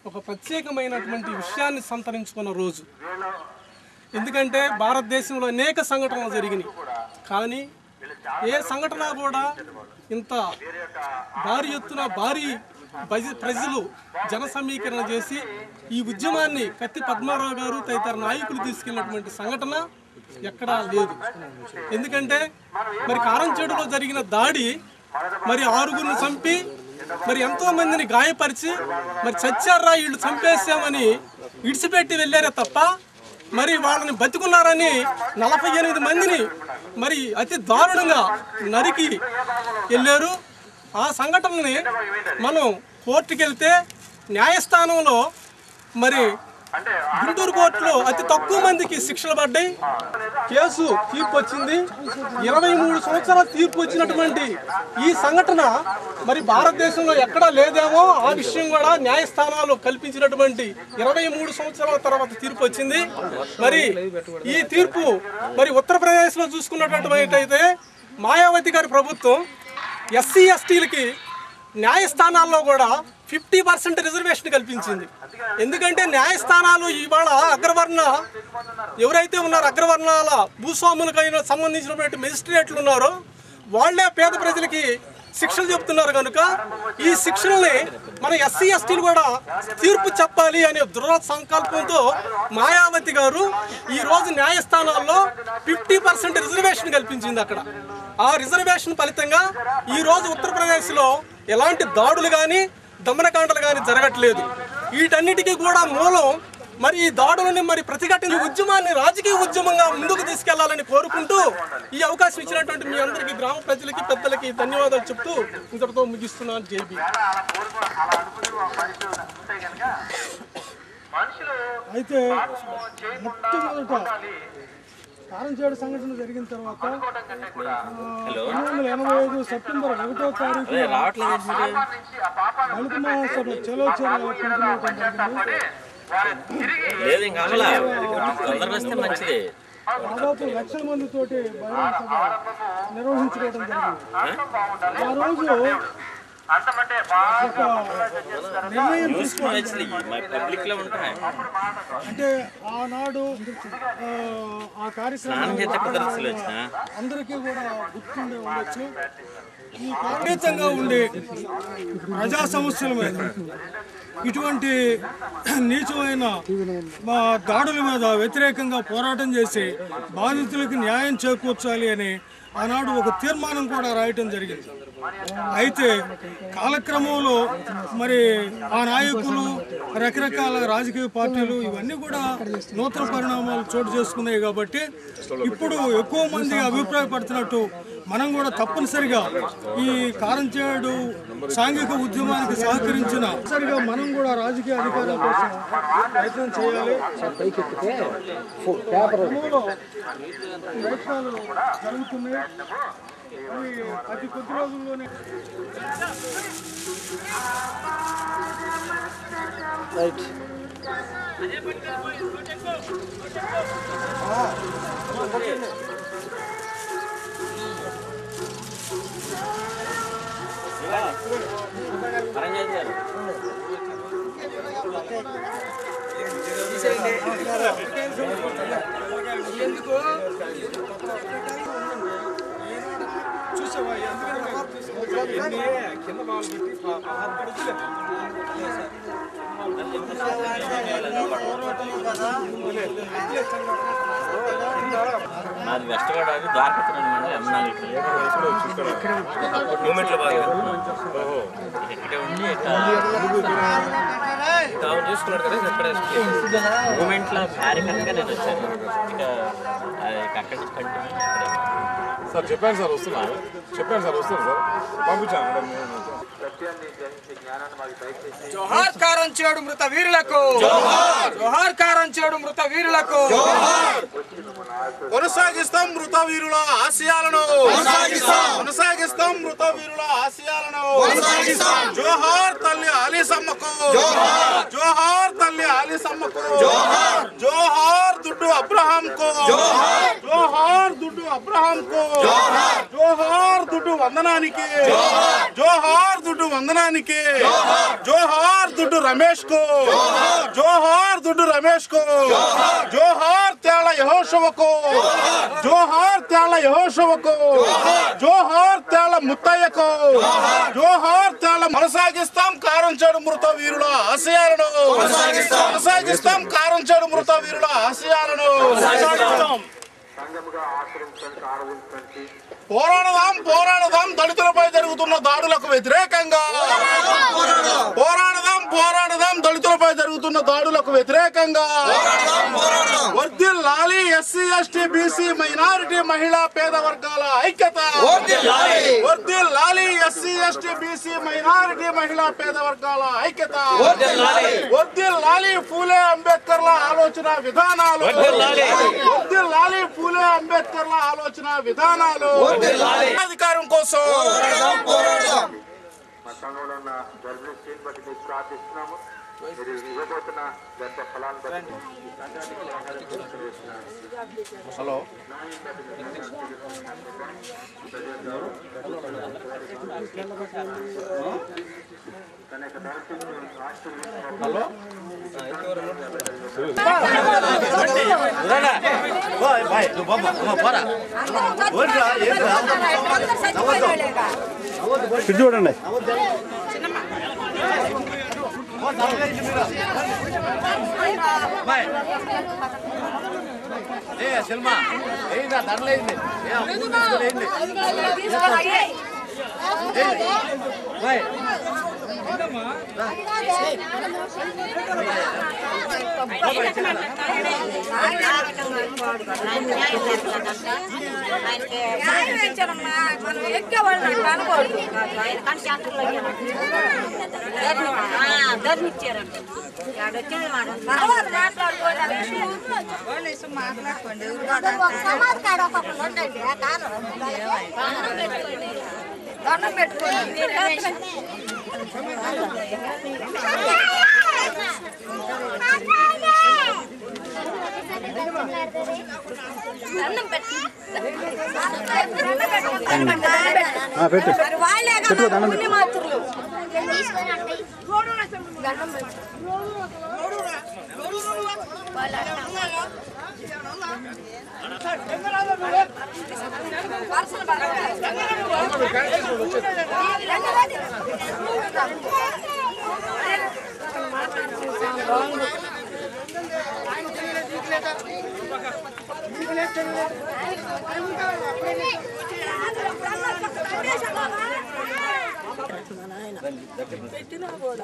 ఒక ప్రత్యేకమైనటువంటి విషయాన్ని సంతరించుకున్న రోజు ఎందుకంటే భారతదేశంలో అనేక సంఘటనలు జరిగినాయి కానీ ఏ సంఘటన కూడా ఇంత భారీ ఎత్తున భారీ ప్రజ- ప్రజలు జన సమీకరణ చేసి ఈ ఉద్యమాన్ని కత్తి పద్మారావు గారు తదితర నాయకులు తీసుకెళ్ళినటువంటి సంఘటన ఎక్కడా లేదు ఎందుకంటే మరి కారంచేడులో జరిగిన దాడి మరి ఆరుగురిని చంపి మరి ఎంతో మందిని గాయపరిచి మరి చచ్చారా వీళ్ళు చంపేసామని ఇడిచిపెట్టి వెళ్ళారే తప్ప మరి వాళ్ళని బతికున్నారని నలభై ఎనిమిది మందిని మరి అతి దారుణంగా నరికి వెళ్ళారు ఆ సంఘటనని మనం కోర్టుకి వెళ్తే న్యాయస్థానంలో మరి గుంటూరు కోర్టులో అతి తక్కువ మందికి శిక్షలు పడ్డాయి కేసు తీర్పు వచ్చింది ఇరవై మూడు సంవత్సరాల తీర్పు వచ్చినటువంటి ఈ సంఘటన మరి భారతదేశంలో ఎక్కడా లేదేమో ఆ విషయం కూడా న్యాయస్థానాలు కల్పించినటువంటి ఇరవై మూడు సంవత్సరాల తర్వాత తీర్పు వచ్చింది మరి ఈ తీర్పు మరి ఉత్తరప్రదేశ్లో చూసుకున్నటువంటి మాయావతి గారి ప్రభుత్వం ఎస్సీ ఎస్టీలకి న్యాయస్థానాల్లో కూడా ఫిఫ్టీ పర్సెంట్ రిజర్వేషన్ కల్పించింది ఎందుకంటే న్యాయస్థానాలు ఇవాళ అగ్రవర్ణ ఎవరైతే ఉన్నారో అగ్రవర్ణాల భూస్వాములకైనా సంబంధించినటువంటి మెజిస్ట్రేట్లు ఉన్నారో వాళ్ళే పేద ప్రజలకి శిక్షలు చెప్తున్నారు కనుక ఈ శిక్షల్ని మన ఎస్సీ ఎస్టీలు కూడా తీర్పు చెప్పాలి అనే దృఢ సంకల్పంతో మాయావతి గారు ఈ రోజు న్యాయస్థానాల్లో ఫిఫ్టీ పర్సెంట్ రిజర్వేషన్ కల్పించింది అక్కడ ఆ రిజర్వేషన్ ఫలితంగా ఈ రోజు ఉత్తరప్రదేశ్లో ఎలాంటి దాడులు కానీ దమనకాండలు కానీ జరగట్లేదు వీటన్నిటికీ కూడా మూలం మరి ఈ దాడులని మరి ప్రతిఘటన ఈ ఉద్యమాన్ని రాజకీయ ఉద్యమంగా ముందుకు తీసుకెళ్లాలని కోరుకుంటూ ఈ అవకాశం ఇచ్చినటువంటి మీ అందరికీ గ్రామ ప్రజలకి పెద్దలకి ధన్యవాదాలు చెప్తూ ఇంతటితో ముగిస్తున్నాను జేబీ అయితే మొట్టమొదట కారంచేడు సంఘటన జరిగిన తర్వాత ఆ, పంతొమ్మిది వందల ఎనభై ఐదు సెప్టెంబర్ ఒకటో తారీఖు అదే రావట్లేదు మీరు దళిత మహాసభ చలో చలో పిలుపునివ్వడం జరిగింది లేదు ఇంకా అమలా తొందరగా వస్తే మంచిది దాదాపు లక్షల మందితోటి బహిరంగ సభ నిర్వహించుకోవడం జరిగింది ఆ రోజు ఒక నిర్ణయం న్యూస్ వచ్చి మా పబ్లిక్ లో ఉంటాయి అంటే ఆనాడు ఆ, ఆ స్నానం చేస్తే కార్యక్రమం కుదరసలు వచ్చిన అందరికీ కూడా గుర్తుండే ఉండొచ్చు ఈ ఖచ్చితంగా ఉండే ప్రజా సమస్యల మీద ఇటువంటి నీచమైన మా దాడుల మీద వ్యతిరేకంగా పోరాటం చేసి బాధితులకు న్యాయం చేకూర్చాలి అని ఆనాడు ఒక తీర్మానం కూడా రాయటం జరిగింది అయితే కాలక్రమంలో మరి ఆ నాయకులు రకరకాల రాజకీయ పార్టీలు ఇవన్నీ కూడా నూతన పరిణామాలు చోటు చేసుకున్నాయి కాబట్టి ఇప్పుడు ఎక్కువ మంది అభిప్రాయపడుతున్నట్టు మనం కూడా తప్పనిసరిగా ఈ కారంచేడు సాంఘిక ఉద్యమానికి సహకరించిన సరిగా మనం కూడా రాజకీయ అధికారాల కోసం ప్రయత్నం చేయాలి క్రమంలో ఈ ప్రయత్నాలు జరుగుతున్నాయి అవి అతి కొద్ది రోజుల్లోనే అరేంజ్ చేశారు చూసావా కింద మామూలు పెట్టి ప- పదహారు పడుతుంది. నాది వెస్ట్ గోదావరి ద్వారకత్రం మండలి అమ్మనాలి మూమెంట్లో బాగా ఇక్కడే ఉండి చూసుకున్నాడు కదా మూమెంట్లో కార్యకర్తగా నేను వచ్చాను ఇక ఆ, ఇక అక్కడి నుంచి కంటిన్యూ సార్ చెప్పాను సార్ వస్తున్నాను చెప్పాను సార్ వస్తాను సార్ పంపించాను జోహార్ కారం చేడు మృత వీరులకు జోహార్ కారం చేడు మృత వీరులకు కొనసాగిస్తాం మృత వీరుల ఆశయాలను కొనసాగిస్తాం మృత వీరుల ఆశయాలను జోహార్ తల్లి ఆలీసమ్మకు జోహార్ తల్లి ఆలీసమ్మకు జోహార్ దుడ్డు అబ్రహాం కు జోహార్ దుడ్డు దుడ్డు అబ్రహాం కు జోహార్ దుడ్డు వందనానికి జోహార్ దుడ్డు వందనానికి జోహార్ దుడ్డు రమేష్ కు జోహార్ దుడ్డు రమేష్ కు జోహార్ తేళ యహోషవకు జోహార్ తేళ యహోషవకు జోహార్ తేళ ముత్తయ్యకు జోహార్ తేళ కొనసాగిస్తాం కారం చెడు మృత వీరుల ఆశయాలను కొనసాగిస్తాం కారం చెడు మృత వీరుల ఆశయాలను సంఘముగా ఆచరించడానికి ఆరాధించడానికి పోరాడదాం పోరాడదాం దళితులపై జరుగుతున్న దాడులకు వ్యతిరేకంగా పోరాడదాం పోరాడదాం దళితులపై జరుగుతున్న దాడులకు వ్యతిరేకంగా వర్దిల్లాలి ఎస్సీ ఎస్టీ బీసీ మైనారిటీ మహిళా పేద వర్గాల ఐక్యత వర్దిల్లాలి ఎస్సీ ఎస్టీ బీసీ మైనారిటీ మహిళా పేద వర్గాల ఐక్యత వర్దిల్లాలి ఫూలే అంబేద్కర్ల ఆలోచన విధానాలు వర్దిల్లాలి ఫూలే అంబేద్కర్ల ఆలోచన విధానాలు అధికారం కోసం మా సంఘంలో ఉన్న గర్భిణీ స్త్రీని బట్టి మీకు ప్రార్థిస్తున్నాము మీరు ఇవ్వబోతున్న గర్భ ఫలాన్ని బట్టి ఈ సంఘానికి సహకరించాలని తెలియజేస్తున్నాను. హలో తన యొక్క దర్శనం ఆశీర్వదించిన హలో ఇటు చూడండి మనం ఎక్కేవాళ్ళు అనకూడదు ఆయన కానీ శాస్త్రంలో ధర్మిచ్చారంట తర్వాత మాట్లాడుకోండి సమాధి కాడ ఒకప్పుడు ఉండండి ఆ కాలం దండం పెట్టుకోండి దండం పెట్టుకోండి దండం పెట్టి ఆ, పెట్టు మరి వాళ్ళే పెట్టు కదా దండం పెట్టు పుణ్యమాత్రులు దండం పెట్టు వరుసలు పెట్టినా కూడా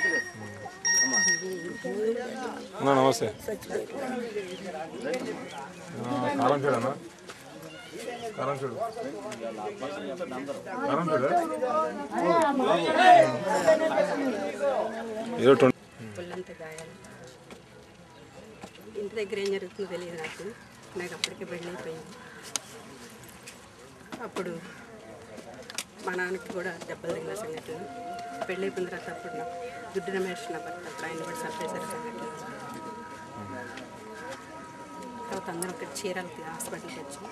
అన్నా నమస్తే ఆ, కారం చూడు అన్న కారం చూడు కారం చూడు ఏదో ట్వంటీ ఒళ్ళంతా గాయాలు ఇంటి దగ్గర ఏం జరుగుతుందో తెలియదు నాకు నాకు అప్పటికే పెళ్ళి అయిపోయింది అప్పుడు మా నాన్నకి కూడా దెబ్బలు తగిన సంఘటన పెళ్ళి అయిపోయిన తర్వాత అప్పుడు నా దుడ్డు రమేష్ నా భర్త అప్పుడు ఆయన కూడా చంపేశారు సంఘటన తర్వాత అందరం ఇక్కడ చీరాలకి హాస్పిటల్కి వచ్చాం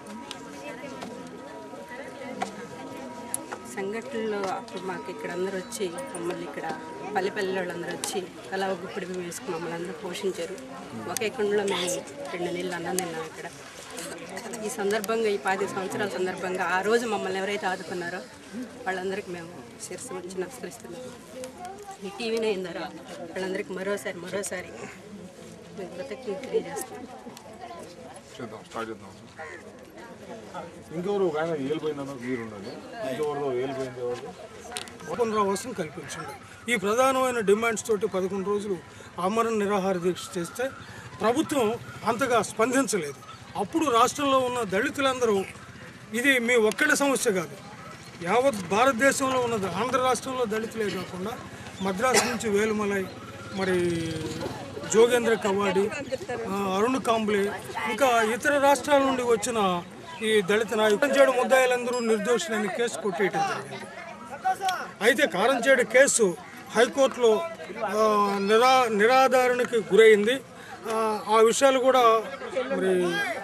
సంఘటనలో అప్పుడు మాకు ఇక్కడ అందరూ వచ్చి మమ్మల్ని ఇక్కడ పల్లెపల్లి వాళ్ళందరూ వచ్చి అలా ఒక గుప్పిడి బియ్యం వేసుకుని మమ్మల్ని అందరూ పోషించారు ఒకే కుండలో మేము రెండు నెలలు అన్నం తిన్నాం ఇక్కడ ఈ సందర్భంగా ఈ పాతి సంవత్సరాల సందర్భంగా ఆ రోజు మమ్మల్ని ఎవరైతే ఆదుకున్నారో వాళ్ళందరికీ మేము శిరస్సు వచ్చి నమస్కరిస్తున్నాం ఈ టీవీ నైన్ ద్వారా వాళ్ళందరికీ మరోసారి మరోసారి మేము కృతజ్ఞత తెలియజేస్తున్నాం చేద్దాం స్టార్ట్ చేద్దాం ఇంకెవరు ఒక ఆయన ఏలిపోయిందన్న మీరు ఉండాలి ఇంకెవరిదో ఏలిపోయింది ఎవరు పునరావాసం కల్పించండి ఈ ప్రధానమైన డిమాండ్స్ తోటి పదకొండు రోజులు ఆమరణ నిరాహార దీక్ష చేస్తే ప్రభుత్వం అంతగా స్పందించలేదు అప్పుడు రాష్ట్రంలో ఉన్న దళితులందరూ ఇది మీ ఒక్కళ్ళ సమస్య కాదు యావత్ భారతదేశంలో ఉన్నది ఆంధ్ర రాష్ట్రంలో దళితులే కాకుండా మద్రాసు నుంచి వేలుమలై మరి జోగేంద్ర కవాడి ఆ, అరుణ్ కాంబ్లే ఇంకా ఇతర రాష్ట్రాల నుండి వచ్చిన ఈ దళిత నాయకులు చేయడం ముద్దాయిలందరూ నిర్దోషులని కేసు కొట్టేయటం జరిగింది అయితే కారంచేడు కేసు హైకోర్టులో ఆ, నిరా నిరాధారణకి గురైంది ఆ, ఆ విషయాలు కూడా మరి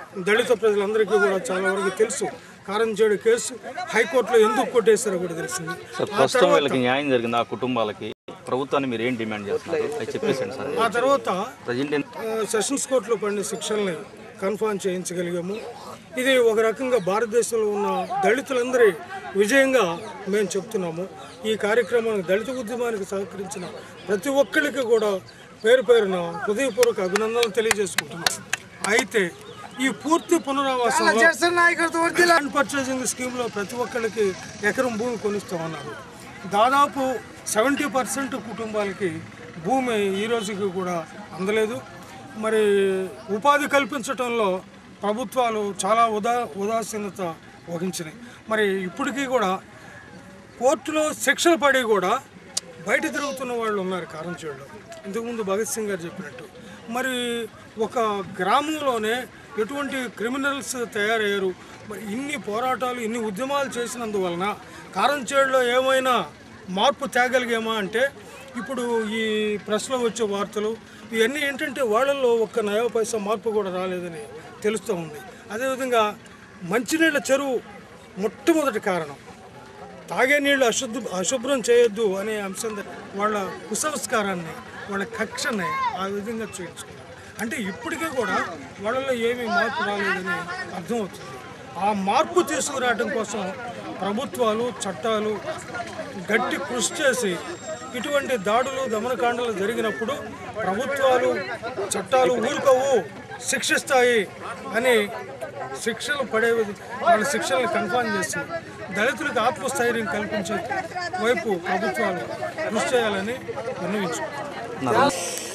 దళిత ప్రజలందరికీ కూడా చాలా వరకు తెలుసు కారంచేడు కేసు హైకోర్టులో ఎందుకు కొట్టేశారో కూడా తెలిసింది సార్ ఆ ప్రస్తుతం తర్వాత- వీళ్ళకి న్యాయం జరిగింది ఆ కుటుంబాలకి ప్రభుత్వాన్ని మీరు ఏం డిమాండ్ చేస్తున్నారు అది చెప్పేసండి సార్ ఆ తర్వాత ప్రజెంట్ ఆ, సెషన్స్ కోర్టులో పడిన శిక్షల్ని కన్ఫర్మ్ చేయించగలిగాము ఇది ఒక రకంగా భారతదేశంలో ఉన్న దళితులందరి విజయంగా మేము చెప్తున్నాము ఈ కార్యక్రమానికి దళిత ఉద్యమానికి సహకరించిన ప్రతి ఒక్కరికి కూడా పేరు పేరున హృదయపూర్వక అభినందనలు తెలియజేసుకుంటున్నాం అయితే ఈ పూర్తి పునరావాసంలో ల్యాండ్ పర్చేసింగ్ స్కీమ్లో ప్రతి ఒక్కరికి ఎకరం భూమి కొనిస్తామన్నారు దాదాపు సెవెంటీ పర్సెంట్ కుటుంబాలకి భూమి ఈ రోజుకి కూడా అందలేదు మరి ఉపాధి కల్పించడంలో ప్రభుత్వాలు చాలా ఉదా ఉదాసీనత వహించినాయి మరి ఇప్పటికీ కూడా కోర్టులో శిక్షలు పడి కూడా బయట తిరుగుతున్న వాళ్ళు ఉన్నారు కారంచేడులో ఇంతకుముందు భగత్ సింగ్ గారు చెప్పినట్టు మరి ఒక గ్రామంలోనే ఎటువంటి క్రిమినల్స్ తయారయ్యారు మరి ఇన్ని పోరాటాలు ఇన్ని ఉద్యమాలు చేసినందువలన కారంచేడులో ఏమైనా మార్పు తేగలిగామా అంటే ఇప్పుడు ఈ ప్రెస్లో వచ్చే వార్తలు ఇవన్నీ ఏంటంటే వాళ్ళల్లో ఒక్క నయా పైసా మార్పు కూడా రాలేదని తెలుస్తూ ఉంది అదేవిధంగా మంచినీళ్ళ చెరువు మొట్టమొదటి కారణం తాగే నీళ్లు అశుద్ధ అశుభ్రం చేయొద్దు అనే అంశం ద- వాళ్ళ కుసంస్కారాన్ని వాళ్ళ కక్షని ఆ విధంగా చేయించుకున్నారు అంటే ఇప్పటికీ కూడా వాళ్ళలో ఏమీ మార్పు రాలేదని అర్థమవుతుంది ఆ మార్పు తీసుకురావడం కోసం ప్రభుత్వాలు చట్టాలు గట్టి కృషి చేసి ఇటువంటి దాడులు దమనకాండలు జరిగినప్పుడు ప్రభుత్వాలు చట్టాలు ఊరుకోవు శిక్షిస్తాయి అని శిక్షలు పడే విధ- వాళ్ళ శిక్షలను కన్ఫర్మ్ చేసి దళితులకు ఆత్మస్థైర్యం కల్పించే వైపు ప్రభుత్వాలు కృషి చేయాలని నిర్ణయించుకున్నారు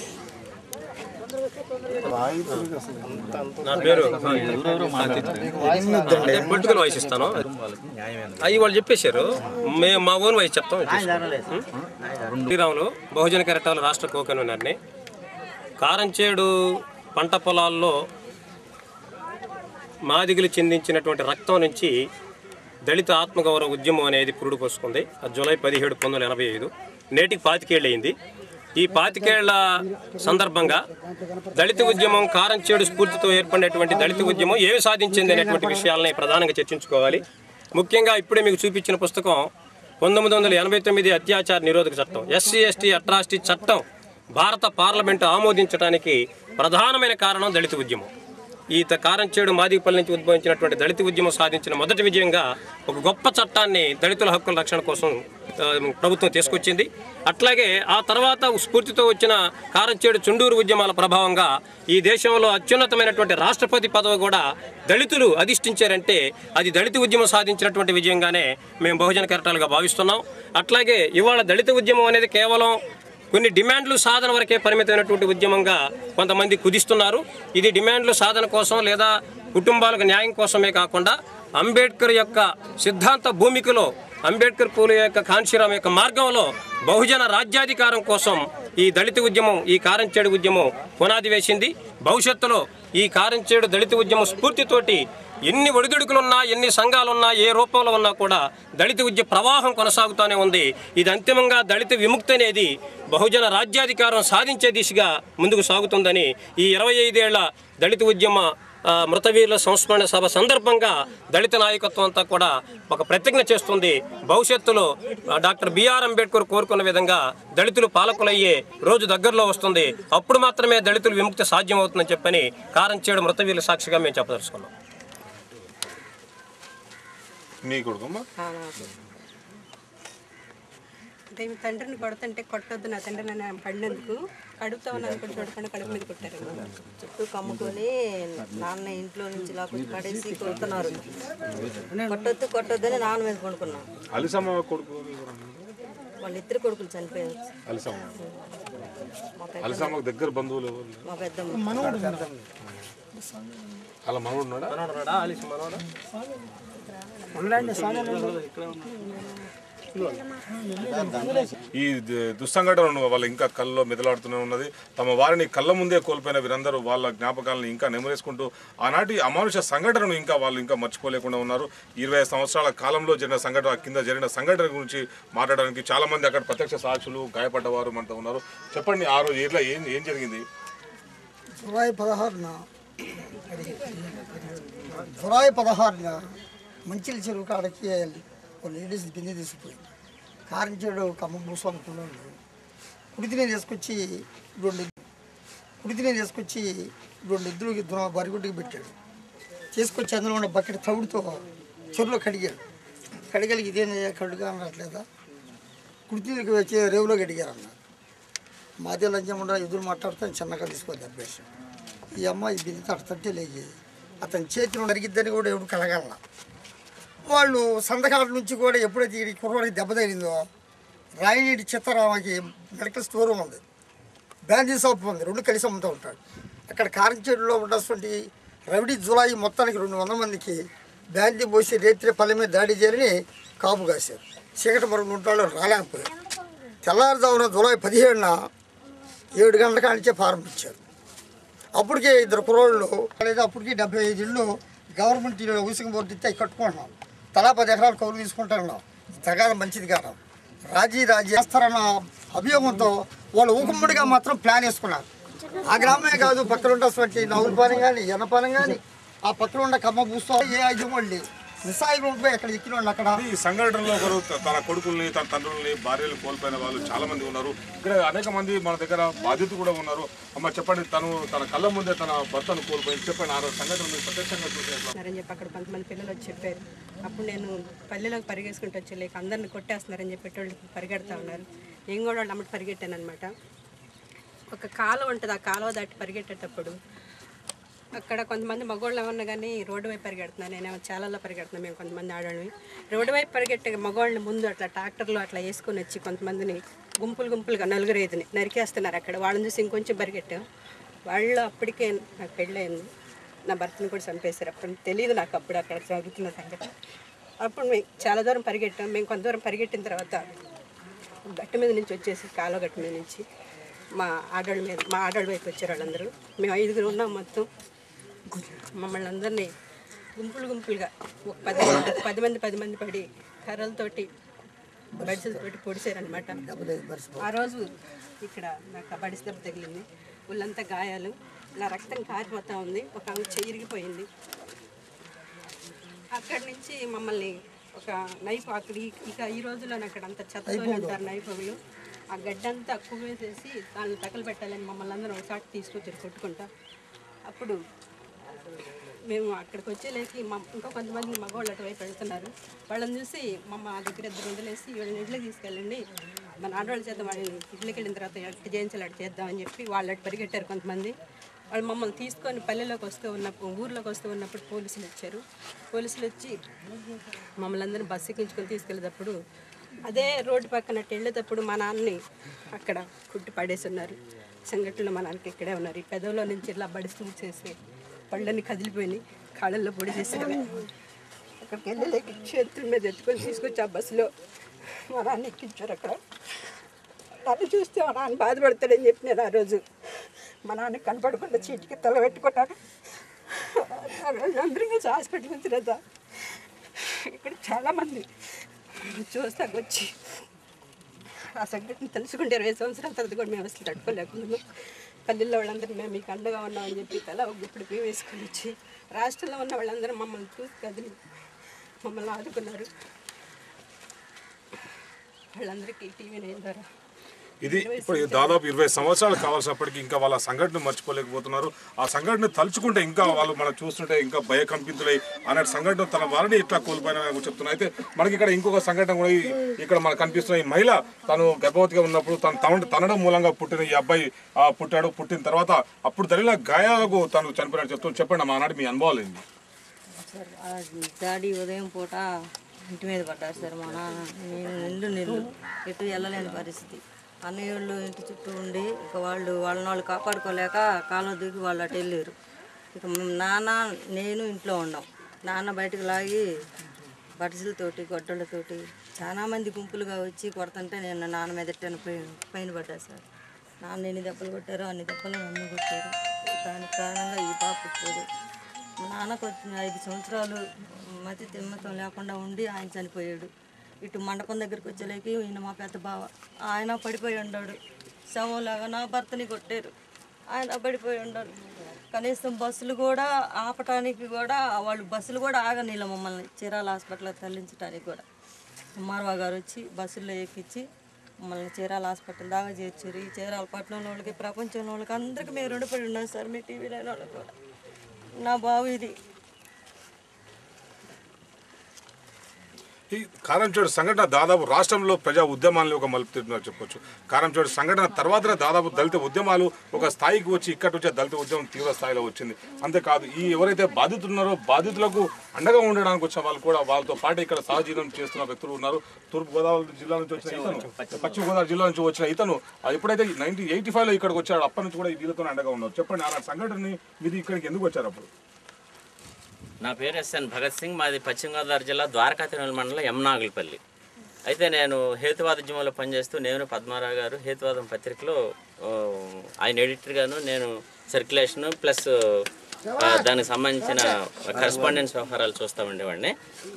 నా పేరు పొలిటికల్ వాయిస్ ఇస్తాను అవి వాళ్ళు చెప్పేశారు మేము మా ఓన్ వాయిస్ చెప్తాం శ్రీరాములు బహుజన కెరటాలు రాష్ట్ర కోకన్వీనర్ని కారంచేడు పంట పొలాల్లో మాదిగలు చెందించినటువంటి రక్తం నుంచి దళిత ఆత్మగౌరవ ఉద్యమం అనేది పురుడు పోసుకుంది అది జూలై పదిహేడు పంతొమ్మిది వందల ఎనభై ఐదు నేటికి పాతికేళ్ళు అయింది ఈ పాతికేళ్ల సందర్భంగా దళిత ఉద్యమం కారంచేడు స్ఫూర్తితో ఏర్పడినటువంటి దళిత ఉద్యమం ఏమి సాధించింది అనేటువంటి విషయాలని ప్రధానంగా చర్చించుకోవాలి ముఖ్యంగా ఇప్పుడే మీకు చూపించిన పుస్తకం పంతొమ్మిది వందల ఎనభై తొమ్మిది అత్యాచార నిరోధక చట్టం ఎస్సీ ఎస్టీ అట్రాసిటీ చట్టం భారత పార్లమెంటు ఆమోదించడానికి ప్రధానమైన కారణం దళిత ఉద్యమం ఈ త- కారంచేడు మాదిగపల్లి నుంచి ఉద్భవించినటువంటి దళిత ఉద్యమం సాధించిన మొదటి విజయంగా ఒక గొప్ప చట్టాన్ని దళితుల హక్కుల రక్షణ కోసం ఆ, ప్రభుత్వం తీసుకొచ్చింది అట్లాగే ఆ తర్వాత స్ఫూర్తితో వచ్చిన కారంచేడు చుండూరు ఉద్యమాల ప్రభావంగా ఈ దేశంలో అత్యున్నతమైనటువంటి రాష్ట్రపతి పదవి కూడా దళితులు అధిష్ఠించారంటే అది దళిత ఉద్యమం సాధించినటువంటి విజయంగానే మేము బహుజన కెరటాలుగా భావిస్తున్నాం అట్లాగే ఇవాళ దళిత ఉద్యమం అనేది కేవలం కొన్ని డిమాండ్లు సాధన వరకే పరిమితమైనటువంటి ఉద్యమంగా కొంతమంది కుదిస్తున్నారు ఇది డిమాండ్లు సాధన కోసం లేదా కుటుంబాలకు న్యాయం కోసమే కాకుండా అంబేద్కర్ యొక్క సిద్ధాంత భూమికలో అంబేద్కర్ పూల యొక్క కాంశీరాం యొక్క మార్గంలో బహుజన రాజ్యాధికారం కోసం ఈ దళిత ఉద్యమం ఈ కారంచేడు ఉద్యమం పునాది వేసింది భవిష్యత్తులో ఈ కారంచేడు దళిత ఉద్యమం స్ఫూర్తితోటి ఎన్ని ఒడిదుడుకులున్నా ఎన్ని సంఘాలున్నా ఏ రూపంలో ఉన్నా కూడా దళిత ఉద్య ప్రవాహం కొనసాగుతూనే ఉంది ఇది అంతిమంగా దళిత విముక్తి అనేది బహుజన రాజ్యాధికారం సాధించే దిశగా ముందుకు సాగుతుందని ఈ ఇరవై ఐదేళ్ల దళిత ఉద్యమ ఆ, మృతవీరుల సంస్మరణ సభ సందర్భంగా దళిత నాయకత్వం అంతా కూడా ఒక ప్రతిజ్ఞ చేస్తుంది భవిష్యత్తులో ఆ, డాక్టర్ బిఆర్ అంబేద్కర్ కోరుకున్న విధంగా దళితులు పాలకులయ్యే రోజు దగ్గరలో వస్తుంది అప్పుడు మాత్రమే దళితులు విముక్తి సాధ్యమవుతుందని చెప్పని కారంచేడు మృతవీరుల సాక్షిగా మేము చెప్పదలుచుకున్నాం నీ కొడుకమ్మా అంటే మీ తండ్రిని కొడుతుంటే కొట్టొద్దు నా తండ్రి నన్ను పడినందుకు కడుపుతా ఉన్నాను కూడా చూడకుండా కడుపు మీద కొట్టారు చుట్టూ కమ్ముకొని నాన్న ఇంట్లో నుంచి లాక్కొచ్చి పడేసి కొడుతున్నారు కొట్టొద్దు కొట్టొద్దు అని నాన్న మీద కొనుక్కున్నాం అలిసమ్మ కొడుకు వాళ్ళ ఇద్దరు కొడుకులు చనిపోయారు అలిసమ్మ మా పెద్ద అలిసమ్మకు దగ్గర బంధువులు ఎవరు లేరు? మా పెద్దమ్మ అలా మనోడు ఉన్నాడా ఈ దు- దుస్సంఘటన వాళ్ళ ఇంకా కళ్ళలో మెదలాడుతూనే ఉన్నది తమ వారిని కళ్ళ ముందే కోల్పోయిన వీరందరూ వాళ్ళ జ్ఞాపకాలను ఇంకా నెమరేసుకుంటూ ఆనాటి అమానుష సంఘటనను ఇంకా వాళ్ళు ఇంకా మర్చిపోలేకుండా ఉన్నారు ఇరవై సంవత్సరాల కాలంలో జరిగిన సంఘటన కింద జరిగిన సంఘటన గురించి మాట్లాడడానికి చాలా మంది అక్కడ ప్రత్యక్ష సాక్షులు గాయపడ్డవారు మనతో ఉన్నారు చెప్పండి ఆ రోజు ఇట్లా ఏం ఏం జరిగింది జులై పదహారున జులై పదహారున మంచిల చెరువు కాడకి ఒక లేడీస్ బిందె తీసుకుపోయింది కారించాడు కమ్మ భూస్వామి పిల్లలు కుడితిని తీసుకొచ్చి రెండు కుడితిని తీసుకొచ్చి రెండు ఎద్దులకి దున బరిగుడ్డికి పెట్టాడు తీసుకొచ్చి అందులో ఉన్న బకెట్ తవుడుతో చెరువులో కడిగాడు కడిగలిగి ఇదేనయ్యా కడుగా అనట్లేదా కుడితికి వచ్చి రేవులో కడిగారు అన్నారు మాదే లంచం ఉండ ఎదురు మాట్లాడుతాను చిన్నగా తీసుకోద్ది అభ్యాసం ఈ అమ్మాయి బింది తట్టతట్టే లేచి అతని చేతిలో నరిగిద్దని కూడా ఎవడు కలగల వాళ్ళు సంతకాల నుంచి కూడా ఎప్పుడైతే ఈ కుర్రవాడికి దెబ్బ తగిలిందో రాయనీటి చిత్తరామకి మెడికల్ స్టోర్ ఉంది బ్యాండీ షాప్ ఉంది రెండు కలిసి అమ్ముతూ ఉంటాడు అక్కడ కారంచేడులో ఉన్నటువంటి రవిడి జులాయి మొత్తానికి రెండు వందల మందికి బ్యాండీ పోసి రేత్రి పల్లె మీద దాడి చేయాలని కాపు కాశారు చీకటి మరుగులు ఉంటాడు రాలేకపోయారు తెల్లారుజామున జులై పదిహేడున ఏడు గంటల కానించే ప్రారంభించారు అప్పటికే ఇద్దరు కుర్రోళ్ళు లేదా అప్పటికి డెబ్బై ఐదు ఇళ్ళు గవర్నమెంట్ ఇల్లు ఊసిక బోర్డు ఇస్తే అవి కట్టుకుంటున్నాం తలా పది ఎకరాలు కౌలు తీసుకుంటున్నాం తగాద మంచిది కాదు రాజీ రాజీ చేస్తారన్న అభియోగంతో వాళ్ళు ఊకుమ్మడిగా మాత్రం ప్లాన్ వేసుకున్నారు ఆ గ్రామమే కాదు పక్కన ఉన్నటువంటి నవ్వులపాలెం కానీ ఎన్నపాలెం కానీ ఆ పక్కన ఉన్న కమ్మ భూస్తో ఏ ఐదు వాళ్ళు నిస్సాయిలు ఉండిపోయి అక్కడ ఎక్కిన వాళ్ళు అక్కడ ఈ సంఘటనలో ఒకరు త- తన కొడుకుల్ని తన తండ్రుల్ని భార్యలు కోల్పోయిన వాళ్ళు చాలా మంది ఉన్నారు ఇక్కడ అనేక మంది మన దగ్గర బాధితులు కూడా ఉన్నారు అమ్మ చెప్పండి తను తన కళ్ళ ముందే తన భర్తను కోల్పోయింది చెప్పండి ఆ రోజు సంఘటన మీరు ప్రత్యక్షంగా చూసేట్లా అని చెప్పి అక్కడ కొంతమంది పిల్లలు వచ్చి చెప్పారు అప్పుడు నేను పల్లెలోకి పరిగేసుకుంటూ వచ్చి లేక అందరిని కొట్టేస్తున్నారని చెప్పి వాళ్ళు పరిగెడతా ఉన్నారు నేను కూడా వాళ్ళు అమ్మటి పరిగెట్టాను అనమాట ఒక కాలువ ఉంటుంది ఆ కాలువ దాటి పరిగెట్టేటప్పుడు అక్కడ కొంతమంది మగవాళ్ళు ఏమన్నా కానీ రోడ్డు వైపు పరిగెడుతున్నారు నేనేమో చాలాలో పరిగెడుతున్నాను మేము కొంతమంది ఆడవాళ్ళని రోడ్డు వైపు పరిగెట్టే మగవాళ్ళని ముందు అట్లా ట్రాక్టర్లో అట్లా వేసుకొని వచ్చి కొంతమందిని గుంపులు గుంపులుగా నలుగురు ఐదుని నరికేస్తున్నారు అక్కడ వాళ్ళని చూసి ఇంకొంచెం పరిగెట్టాం వాళ్ళు అప్పటికే నాకు పెళ్ళయింది నా భర్తను కూడా చంపేశారు అప్పుడు తెలియదు నాకు అప్పుడు అక్కడ జరుగుతున్న సంగతి అప్పుడు మేము చాలా దూరం పరిగెట్టాం మేము కొంత దూరం పరిగెట్టిన తర్వాత గట్టు మీద నుంచి వచ్చేసి కాలువ గట్టు మీద నుంచి మా ఆడవాళ్ళ మీద మా ఆడవాళ్ళ వైపు వచ్చారు వాళ్ళందరూ మేము ఐదుగురు ఉన్నాం మొత్తం మమ్మల్ని అందరినీ గుంపులు గుంపులుగా ఒక పది మంది పది మంది పది మంది పడి కర్రలతోటి బడిసలతోటి పొడిచారనమాట ఆ రోజు ఇక్కడ నాకు ఆ బడిసి దెబ్బ తగిలింది ఒళ్ళంతా గాయాలు నా రక్తం కారిపోతూ ఉంది ఒక ఆమె చెయ్యి ఇరిగిపోయింది అక్కడి నుంచి మమ్మల్ని ఒక నైఫ్ అక్కడ ఈ- ఇక ఈ రోజుల్లో అక్కడ అంత చెత్తతో ఉంటారు నైఫ్లు ఆ గడ్డంతా వేసేసి దాన్ని తగలు పెట్టాలని మమ్మల్ని అందరూ ఒకసారి తీసుకొచ్చారు కొట్టుకుంటా అప్పుడు మేము అక్కడికి వచ్చేలేకి మా ఇంకా కొంతమంది మగవాళ్ళు అటువైపు వెళ్తున్నారు వాళ్ళని చూసి మమ్మ ఆ దగ్గర ఇద్దరు వదిలేసి వీళ్ళని ఇంట్లోకి తీసుకెళ్ళండి మన ఆడవాళ్ళ చేత వాళ్ళని ఇంట్లోకి వెళ్ళిన తర్వాత ఎట్టు చేయించాలి అటు చేద్దామని చెప్పి వాళ్ళు అటు పరిగెట్టారు కొంతమంది వాళ్ళు మమ్మల్ని తీసుకొని పల్లెలోకి వస్తూ ఉన్నప్పుడు ఊర్లోకి వస్తూ ఉన్నప్పుడు పోలీసులు వచ్చారు పోలీసులు వచ్చి మమ్మల్ని అందరినీ బస్సు ఎక్కించుకొని తీసుకెళ్ళేటప్పుడు అదే రోడ్డు పక్కన అటు వెళ్ళేటప్పుడు మా నాన్నని అక్కడ కుట్టి పడేసి ఉన్నారు సంఘటనలో మా నాన్నకి ఇక్కడే ఉన్నారు ఈ పెదవులో నుంచి ఇలా బడిస్తూ చేసి పళ్ళని కదిలిపోయినాయి కాళ్ళల్లో పొడి చేసేవి అక్కడికి వెళ్ళలేక చేతుల మీద ఎత్తుకొని తీసుకొచ్చి ఆ బస్సులో మా నాన్న ఎక్కించారు అక్కడ నన్ను చూస్తే మా నాన్న బాధపడతాడని చెప్పి నేను ఆ రోజు మా నాన్న కనపడకుండా చీటికి తల పెట్టుకున్నాను ఆ రోజు అందరికీ హాస్పిటల్ నుంచి లేదా ఇక్కడ చాలామంది చూస్తాకు వచ్చి ఆ సంఘటన తెలుసుకుంటే ఇరవై సంవత్సరాల తర్వాత కూడా మేము అసలు తట్టుకోలేకుండా పల్లెల్లో వాళ్ళందరూ మేము మీకు అండగా ఉన్నామని చెప్పి తల ఒక గుప్పుడు బియ్యం వేసుకొని వచ్చి రాష్ట్రంలో ఉన్న వాళ్ళందరూ మమ్మల్ని చూసి కదిలి మమ్మల్ని ఆదుకున్నారు వాళ్ళందరికీ టీవీ నైన్ ద్వారా ఇది ఇప్పుడు దాదాపు ఇరవై సంవత్సరాలు కావాల్సినప్పటికీ ఇంకా వాళ్ళ సంఘటన మర్చిపోలేకపోతున్నారు ఆ సంఘటన తలుచుకుంటే ఇంకా వాళ్ళు మనం చూస్తుంటే ఇంకా భయకంపితులై అనే సంఘటన తన వారిని ఇట్లా కోల్పోయిన చెప్తున్నారు అయితే మనకి ఇక్కడ ఇంకొక సంఘటన కూడా ఈ- ఇక్కడ మనకు కనిపిస్తున్న ఈ మహిళ తను గర్భవతిగా ఉన్నప్పుడు తను తన తనడం మూలంగా పుట్టిన ఈ అబ్బాయి ఆ, పుట్టాడు పుట్టిన తర్వాత అప్పుడు తగిలిన గాయాలకు తను చనిపోయినట్టు చెప్తూ చెప్పండి మా నాటి మీ అనుభవాలు ఏంది సార్ ఆ డాడీ ఉదయం పూట ఇంటి మీద పడ్డారు సార్ మా నాన్న నేను నిండు నిల్లు ఎటు వెళ్ళలేని పరిస్థితి అన్నయ్య వాళ్ళు ఇంటి చుట్టూ ఉండి ఇక వాళ్ళు వాళ్ళని వాళ్ళు కాపాడుకోలేక కాలువ దిగి వాళ్ళు అటు వెళ్ళారు ఇక మేము నాన్న నేను ఇంట్లో ఉన్నాం నాన్న బయటకు లాగి బట్టలతోటి గొడ్డలతోటి చాలా మంది గుంపులుగా వచ్చి కొడుతుంటే నేను నాన్న మీద ఎట్టాను పైన పైన పడ్డా సార్ నాన్న ఎన్ని దెబ్బలు కొట్టారో అన్ని దెబ్బలు నన్ను కొట్టారు దానికి కారణంగా ఈ పాప పుట్టాడు మా నాన్నకు వచ్చిన ఐదు సంవత్సరాలు మతి తిమ్మతం లేకుండా ఉండి ఆయన చనిపోయాడు ఇటు మండపం దగ్గరికి వచ్చేలేకి ఈయన మా పెద్ద బావ ఆయన పడిపోయి ఉన్నాడు శవంలాగా నా భర్తని కొట్టారు ఆయన పడిపోయి ఉన్నాడు కనీసం బస్సులు కూడా ఆపటానికి కూడా వాళ్ళు బస్సులు కూడా ఆగనీళ్ళ మమ్మల్ని చీరాల హాస్పిటల్కి తరలించడానికి కూడా ఎంఆర్ఓ గారు వచ్చి బస్సుల్లో ఎక్కించి మమ్మల్ని చీరాల హాస్పిటల్ దాకా చేర్చారు ఈ చీరాల పట్టణంలో వాళ్ళకి ప్రపంచంలో వాళ్ళకి అందరికీ మేము రుణపడి ఉన్నాం సార్ మీ టీవీ లైన్ వాళ్ళకి కూడా నా బావు ఇది ఈ కారంచేడు సంఘటన దాదాపు రాష్ట్రంలో ప్రజా ఉద్యమాలను ఒక మలుపు తిరిగినట్టు చెప్పొచ్చు కారంచేడు సంఘటన తర్వాతనే దాదాపు దళిత ఉద్యమాలు ఒక స్థాయికి వచ్చి ఇక్కడ నుంచే దళిత ఉద్యమం తీవ్ర స్థాయిలో వచ్చింది అంతేకాదు ఈ ఎవరైతే బాధితులు ఉన్నారో బాధితులకు అండగా ఉండడానికి వచ్చిన వాళ్ళు కూడా వాళ్ళతో పాటు ఇక్కడ సహజీవనం చేస్తున్న వ్యక్తులు ఉన్నారు తూర్పు గోదావరి జిల్లా నుంచి వచ్చిన ఇతను పశ్చిమ గోదావరి జిల్లా నుంచి వచ్చిన ఇతను ఆ ఎప్పుడైతే నైన్టీన్ ఎయిటీ ఫైవ్లో ఇక్కడికి వచ్చాడు అప్పటి నుంచి కూడా ఈ వీళ్ళతో అండగా ఉన్నారు చెప్పండి ఆ సంఘటనని మీరు ఇక్కడికి ఎందుకు వచ్చారు అప్పుడు నా పేరు ఎస్ఎన్ భగత్ సింగ్ మాది పశ్చిమ గోదావరి జిల్లా ద్వారకా తిరుమల మండలం ఎమ్నాగులపల్లి అయితే నేను హేతువాద ఉద్యమంలో పనిచేస్తూ నేను పద్మారావు గారు హేతువాదం పత్రికలో ఆ, ఆయన ఎడిటర్గాను నేను సర్క్యులేషన్ ప్లస్ ఆ, దానికి సంబంధించిన కరస్పాండెన్స్ వ్యవహారాలు చూస్తూ ఉండేవాడిని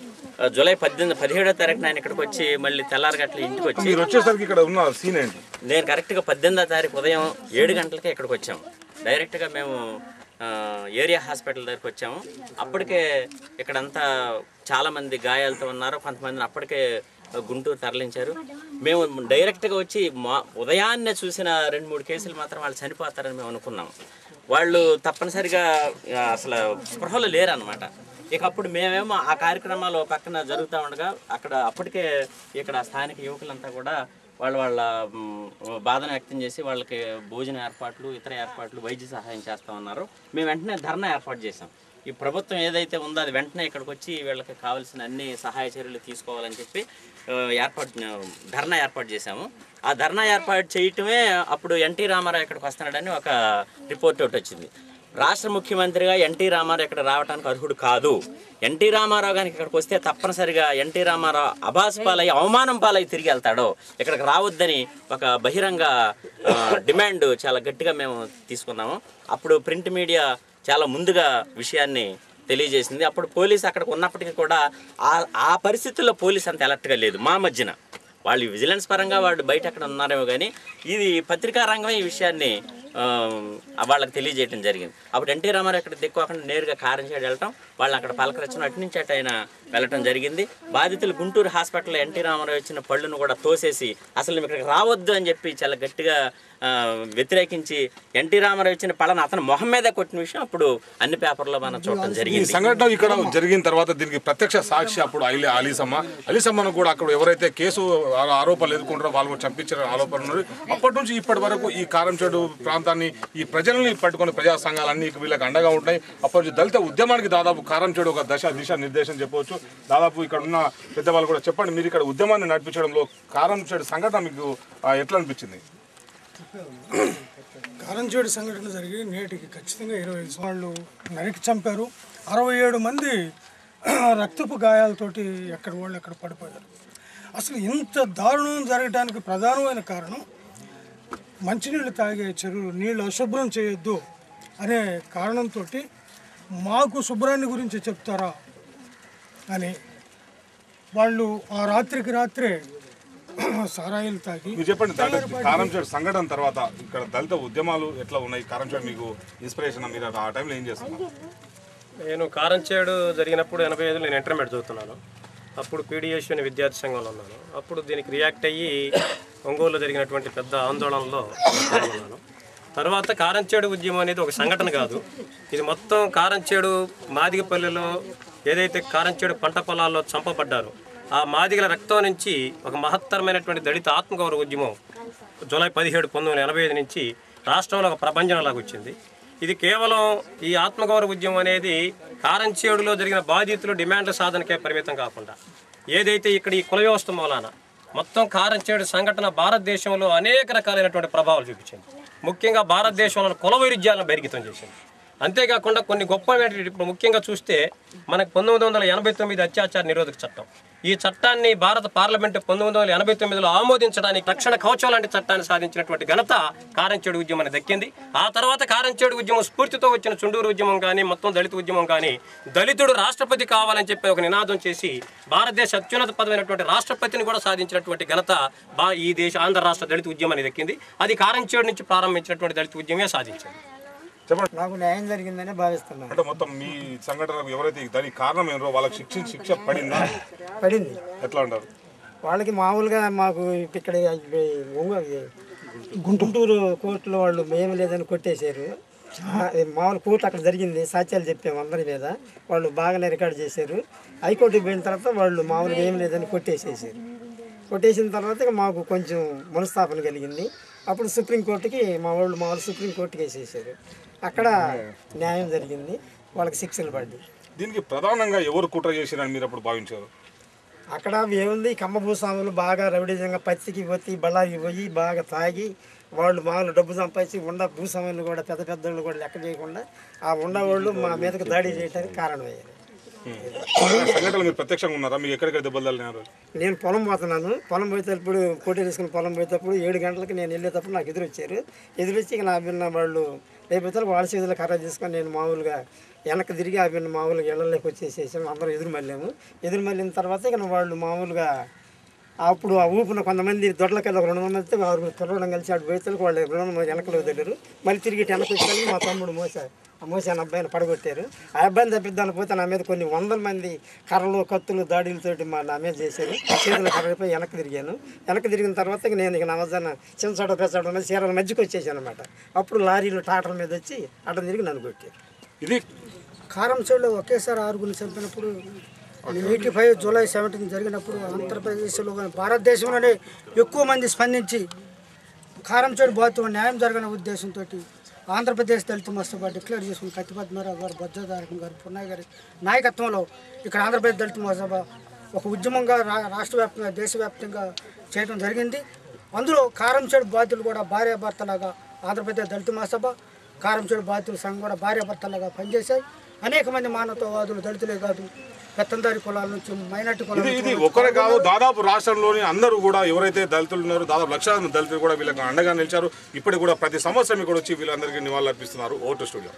ఆ, జూలై పద్దెనిమిది పదిహేడో తారీఖున ఆయన ఇక్కడికి వచ్చి మళ్ళీ తెల్లారగట్ల ఇంటికి వచ్చి మీరు వచ్చేసరికి ఇక్కడ ఉన్న సీన్ ఏంటి నేను కరెక్ట్గా పద్దెనిమిదో తారీఖు ఉదయం ఏడు గంటలకే ఇక్కడికి వచ్చాము డైరెక్ట్గా మేము ఆ, ఏరియా హాస్పిటల్ దగ్గరికి వచ్చాము అప్పటికే ఇక్కడంతా చాలామంది గాయాలతో ఉన్నారు కొంతమందిని అప్పటికే గుంటూరు తరలించారు మేము డైరెక్ట్గా వచ్చి మా ఉదయాన్నే చూసిన రెండు మూడు కేసులు మాత్రం వాళ్ళు చనిపోతారని మేము అనుకున్నాం వాళ్ళు తప్పనిసరిగా ఆ, అసలు స్పృహలు లేరనమాట ఇక అప్పుడు మేమేమో ఆ కార్యక్రమాలు ఓ పక్కన జరుగుతూ ఉండగా అక్కడ అప్పటికే ఇక్కడ స్థానిక యువకులంతా కూడా వాళ్ళ వాళ్ళ మ్, బాధను వ్యక్తం చేసి వాళ్ళకి భోజన ఏర్పాట్లు ఇతర ఏర్పాట్లు వైద్య సహాయం చేస్తా ఉన్నారు మేము వెంటనే ధర్నా ఏర్పాటు చేసాం ఈ ప్రభుత్వం ఏదైతే ఉందో అది వెంటనే ఇక్కడికి వచ్చి వీళ్ళకి కావాల్సిన అన్ని సహాయ చర్యలు తీసుకోవాలని చెప్పి ఆ, ఏర్పాటు ధర్నా ఏర్పాటు చేశాము ఆ ధర్నా ఏర్పాటు చేయటమే అప్పుడు ఎన్టీ రామారావు ఇక్కడికి వస్తున్నాడని ఒక రిపోర్ట్ ఒకటి వచ్చింది రాష్ట్ర ముఖ్యమంత్రిగా ఎన్టీ రామారావు ఇక్కడ రావడానికి అర్హుడు కాదు ఎన్టీ రామారావు గారికి ఇక్కడికి వస్తే తప్పనిసరిగా ఎన్టీ రామారావు అబాస్ పాలై అవమానం పాలై తిరిగి వెళ్తాడో ఇక్కడికి రావద్దని ఒక బహిరంగ ఆ, డిమాండ్ చాలా గట్టిగా మేము తీసుకున్నాము అప్పుడు ప్రింట్ మీడియా చాలా ముందుగా విషయాన్ని తెలియజేసింది అప్పుడు పోలీస్ అక్కడికి ఉన్నప్పటికీ కూడా ఆ ఆ పరిస్థితుల్లో పోలీస్ అంత అలర్ట్గా లేదు మా మధ్యన వాళ్ళు విజిలెన్స్ పరంగా వాళ్ళు బయట ఎక్కడ ఉన్నారేమో కానీ ఇది పత్రికా రంగమే ఈ విషయాన్ని ఆ, వాళ్ళకి తెలియజేయడం జరిగింది అప్పుడు ఎన్టీ రామారావు ఇక్కడ దిక్కువకుండా నేరుగా కారం చేయడం వెళ్ళటం వాళ్ళు అక్కడ పలకరించడం అటు నుంచి అటు ఆయన వెళ్ళటం జరిగింది బాధితులు గుంటూరు హాస్పిటల్లో ఎన్టీ రామారావు ఇచ్చిన పళ్ళును కూడా తోసేసి అసలు మేము ఇక్కడికి రావద్దు అని చెప్పి చాలా గట్టిగా ఆ, వ్యతిరేకించి ఎన్టీ రామారావు ఇచ్చిన పళ్ళను అతను మొహం మీద కొట్టిన విషయం అప్పుడు అన్ని పేపర్లో మనం చూడటం ఈ జరిగింది సంఘటన ఇక్కడ జరిగిన తర్వాత దీనికి ప్రత్యక్ష సాక్షి అప్పుడు అలీ అలీసమ్మ అలీసమ్మను కూడా అక్కడ ఎవరైతే కేసు ఆ- ఆరోపణలు ఎదుర్కొంటారో వాళ్ళు కూడా చంపించిన ఆరోపణలు ఉన్నాయి అప్పటి నుంచి ఇప్పటి వరకు ఈ కారంచేడు ప్రాంతాన్ని ఈ ప్రజల్ని పట్టుకుని ప్రజా సంఘాలన్నీ వీళ్ళకి అండగా ఉంటాయి అప్పటి నుంచి దళిత ఉద్యమానికి దాదాపు కారంచేడు ఒక దశ దిశ నిర్దేశం చెప్పవచ్చు దాదాపు ఇక్కడ ఉన్న పెద్దవాళ్ళు కూడా చెప్పండి మీరు ఇక్కడ ఉద్యమాన్ని నడిపించడంలో కారంచేడు సంఘటన మీకు ఆ, ఎట్లా అనిపించింది కారంచేడు సంఘటన జరిగి నేటికి ఖచ్చితంగా ఇరవై ఐదు వాళ్ళు నరికి చంపారు అరవై ఏడు మంది రక్తపు గాయాలతోటి ఎక్కడ వాళ్ళు ఎక్కడ పడిపోయారు అసలు ఇంత దారుణం జరగడానికి ప్రధానమైన కారణం మంచినీళ్ళు తాగే చెరువు నీళ్ళు అశుభ్రం చేయొద్దు అనే కారణంతో మాకు శుభ్రాన్ని గురించి చెప్తారా అని వాళ్ళు ఆ రాత్రికి రాత్రే సారాయిలు తాగి మీరు చెప్పండి దళిత కారంచేడు సంఘటన తర్వాత ఇక్కడ దళిత ఉద్యమాలు ఎట్లా ఉన్నాయి కారంచేడు మీకు ఇన్స్పిరేషన్ మీరు ఆ టైంలో ఏం చేస్తున్నారు నేను కారంచేడు జరిగినప్పుడు ఎనభై ఐదులో నేను ఇంటర్మీడియట్ చదువుతున్నాను అప్పుడు పీడిఎస్ అనే విద్యార్థి సంఘంలో ఉన్నాను అప్పుడు దీనికి రియాక్ట్ అయ్యి ఒంగోలులో జరిగినటువంటి పెద్ద ఆందోళనలో పాల్గొన్నాను తర్వాత కారంచేడు ఉద్యమం అనేది ఒక సంఘటన కాదు ఇది మొత్తం కారంచేడు మాదిగపల్లిలో ఏదైతే కారంచేడు పంట పొలాల్లో చంపబడ్డారో ఆ మాదిగల రక్తం నుంచి ఒక మహత్తరమైనటువంటి దళిత ఆత్మగౌరవ ఉద్యమం జూలై పదిహేడు పంతొమ్మిది వందల ఎనభై ఐదు నుంచి రాష్ట్రంలో ఒక ప్రపంచంలాగా వచ్చింది ఇది కేవలం ఈ ఆత్మగౌరవ ఉద్యమం అనేది కారంచేడులో జరిగిన బాధితులు డిమాండ్ల సాధనకే పరిమితం కాకుండా ఏదైతే ఇక్కడ ఈ కుల వ్యవస్థ మూలాన మొత్తం కారంచేడు సంఘటన భారతదేశంలో అనేక రకాలైనటువంటి ప్రభావాలు చూపించింది ముఖ్యంగా భారతదేశంలో కుల వైరుధ్యాలను బెరిగితం చేసింది అంతేకాకుండా కొన్ని గొప్ప ఇప్పుడు ముఖ్యంగా చూస్తే మనకు పంతొమ్మిది వందల ఎనభై తొమ్మిది అత్యాచార నిరోధక చట్టం ఈ చట్టాన్ని భారత పార్లమెంటు పంతొమ్మిది వందల ఎనభై తొమ్మిదిలో ఆమోదించడానికి రక్షణ కవచం లాంటి చట్టాన్ని సాధించినటువంటి ఘనత కారంచేడు ఉద్యమానికి దక్కింది ఆ తర్వాత కారంచేడు ఉద్యమం స్ఫూర్తితో వచ్చిన చుండూరు ఉద్యమం కానీ మొత్తం దళిత ఉద్యమం కానీ దళితుడు రాష్ట్రపతి కావాలని చెప్పి ఒక నినాదం చేసి భారతదేశ అత్యున్నత పదమైనటువంటి రాష్ట్రపతిని కూడా సాధించినటువంటి ఘనత బా ఈ దేశ ఆంధ్ర రాష్ట్ర దళిత ఉద్యమానికి దక్కింది అది కారంచేడు నుంచి ప్రారంభించినటువంటి దళిత ఉద్యమే సాధించింది చెప్పండి నాకు న్యాయం జరిగిందని భావిస్తున్నాను అంటే మొత్తం మీ సంఘటనకు ఎవరైతే దానికి కారణం ఏంటో వాళ్ళకి శిక్ష శిక్ష పడిందా పడింది ఎట్లా అంటారు వాళ్ళకి మామూలుగా మాకు ఇక్కడ ఈ ఒంగోలు గుంటూరు కోర్టులో వాళ్ళు మేము లేదని కొట్టేశారు చా- మామూలు కోర్టు అక్కడ జరిగింది సాక్ష్యాలు చెప్పాము అందరి మీద వాళ్ళు బాగానే రికార్డ్ చేశారు హైకోర్టుకి పోయిన తర్వాత వాళ్ళు మామూలుగా ఏం లేదని కొట్టేసేసారు కొట్టేసిన తర్వాత ఇక మాకు కొంచెం మనస్తాపన కలిగింది అప్పుడు సుప్రీంకోర్టుకి మా వాళ్ళు మామూలు సుప్రీంకోర్టుకి వేసేసారు అక్కడ న్యాయం జరిగింది వాళ్ళకి శిక్షలు పడ్డాయి దీనికి ప్రధానంగా ఎవరు కుట్ర చేసిరని మీరు అప్పుడు భావించారు అక్కడ ఏముంది కమ్మ భూస్వాములు బాగా రవిడిజంగా పత్తికి పోయి బళ్ళాకి పోయి బాగా తాగి వాళ్ళు మామూలు డబ్బు సంపాదించి ఉండ భూస్వాములు కూడా పెద్ద పెద్దోళ్ళు కూడా లెక్క చేయకుండా ఆ ఉండ వాళ్ళు మా మీదకి దాడి చేయడానికి కారణమయ్యారు సంఘటనలు మీరు ప్రత్యక్షంగా ఉన్నారా మీకు ఎక్కడెక్కడ దెబ్బలు తగిలినారు నేను పొలం పోతున్నాను పొలం పోయేటప్పుడు పోటీ తీసుకుని పొలం పోయేటప్పుడు ఏడు గంటలకి నేను వెళ్ళేటప్పుడు నాకు ఎదురు వచ్చారు ఎదురొచ్చి ఇక నా బిన్న వాళ్ళు లేకపోతే వాళ్ళ చేతులు కర్ర తీసుకొని నేను మామూలుగా వెనక్కి తిరిగి ఆ బిన్న మామూలుగా ఇళ్ళలోకి వచ్చేసేసాము అందరం ఎదురు మళ్ళాము ఎదురు మళ్ళిన తర్వాత ఇక వాళ్ళు మామూలుగా అప్పుడు ఆ ఊపిన కొంతమంది దొడ్లకెళ్ళి ఒక రెండు మంది వస్తే ఆరుగురు కుర్రడం కలిసి అటు పోయేతలకు వాళ్ళు రెండు మంది వెనకలో వదిలేరు మళ్ళీ తిరిగి ఇటు వెనక్కి వచ్చి మా తమ్ముడు మోసా ఆ మోసాను అబ్బాయిని పడగొట్టారు ఆ అబ్బాయిని తప్పిద్దాని పోతే నా మీద కొన్ని వందల మంది కర్రలు కత్తులు దాడులతోటి మా నా మీద చేశారు చేతులు కర్రపోయి వెనక్కి తిరిగాను వెనక్కి తిరిగిన తర్వాత ఇక నేను ఇక నా వద్ద చించడం పెంచడం అనేది చీరల మధ్యకి వచ్చేసాను అనమాట అప్పుడు లారీలు టాటర్ మీద వచ్చి అడ్డం తిరిగి నన్ను కొట్టారు ఇది కారం చెడు ఒకేసారి ఆరుగురిని చంపినప్పుడు ఎయిటీ ఫైవ్ జూలై సెవెంటీన్ జరిగినప్పుడు ఆంధ్రప్రదేశ్లో కానీ భారతదేశంలోనే ఎక్కువ మంది స్పందించి కారం చెడు బాధితులు న్యాయం జరగని ఉద్దేశంతో ఆంధ్రప్రదేశ్ దళిత మస్తబా డిక్లేర్ చేసుకుని కత్తిపద్మరావు గారు బొజ్జదారకం గారు పున్నయ్య గారి నాయకత్వంలో ఇక్కడ ఆంధ్రప్రదేశ్ దళిత మస్తబా ఒక ఉద్యమంగా రా రాష్ట్ర వ్యాప్తంగా దేశవ్యాప్తంగా చేయడం జరిగింది అందులో కారం చెడు బాధితులు కూడా భార్యాభర్తలాగా ఆంధ్రప్రదేశ్ దళిత మహాసభ కారం చెడు బాధితుల సంఘం కూడా భార్యాభర్తలాగా పనిచేశాయి అనేక మంది మానవతావాదులు దళితులే కాదు పెత్తందారి కులాల నుంచి మైనార్టీ కులాల ఇది ఇది నుంచి ఒకరే కాదు దాదాపు రాష్ట్రంలోని అందరూ కూడా ఎవరైతే దళితులు ఉన్నారో దాదాపు లక్షలాది మంది దళితులు కూడా వీళ్ళకి అండగా నిలిచారు ఇప్పటికి కూడా ప్రతి సంవత్సరం ఇక్కడ వచ్చి వీళ్ళందరికీ నివాళులు అర్పిస్తున్నారు ఓటు స్టూడియో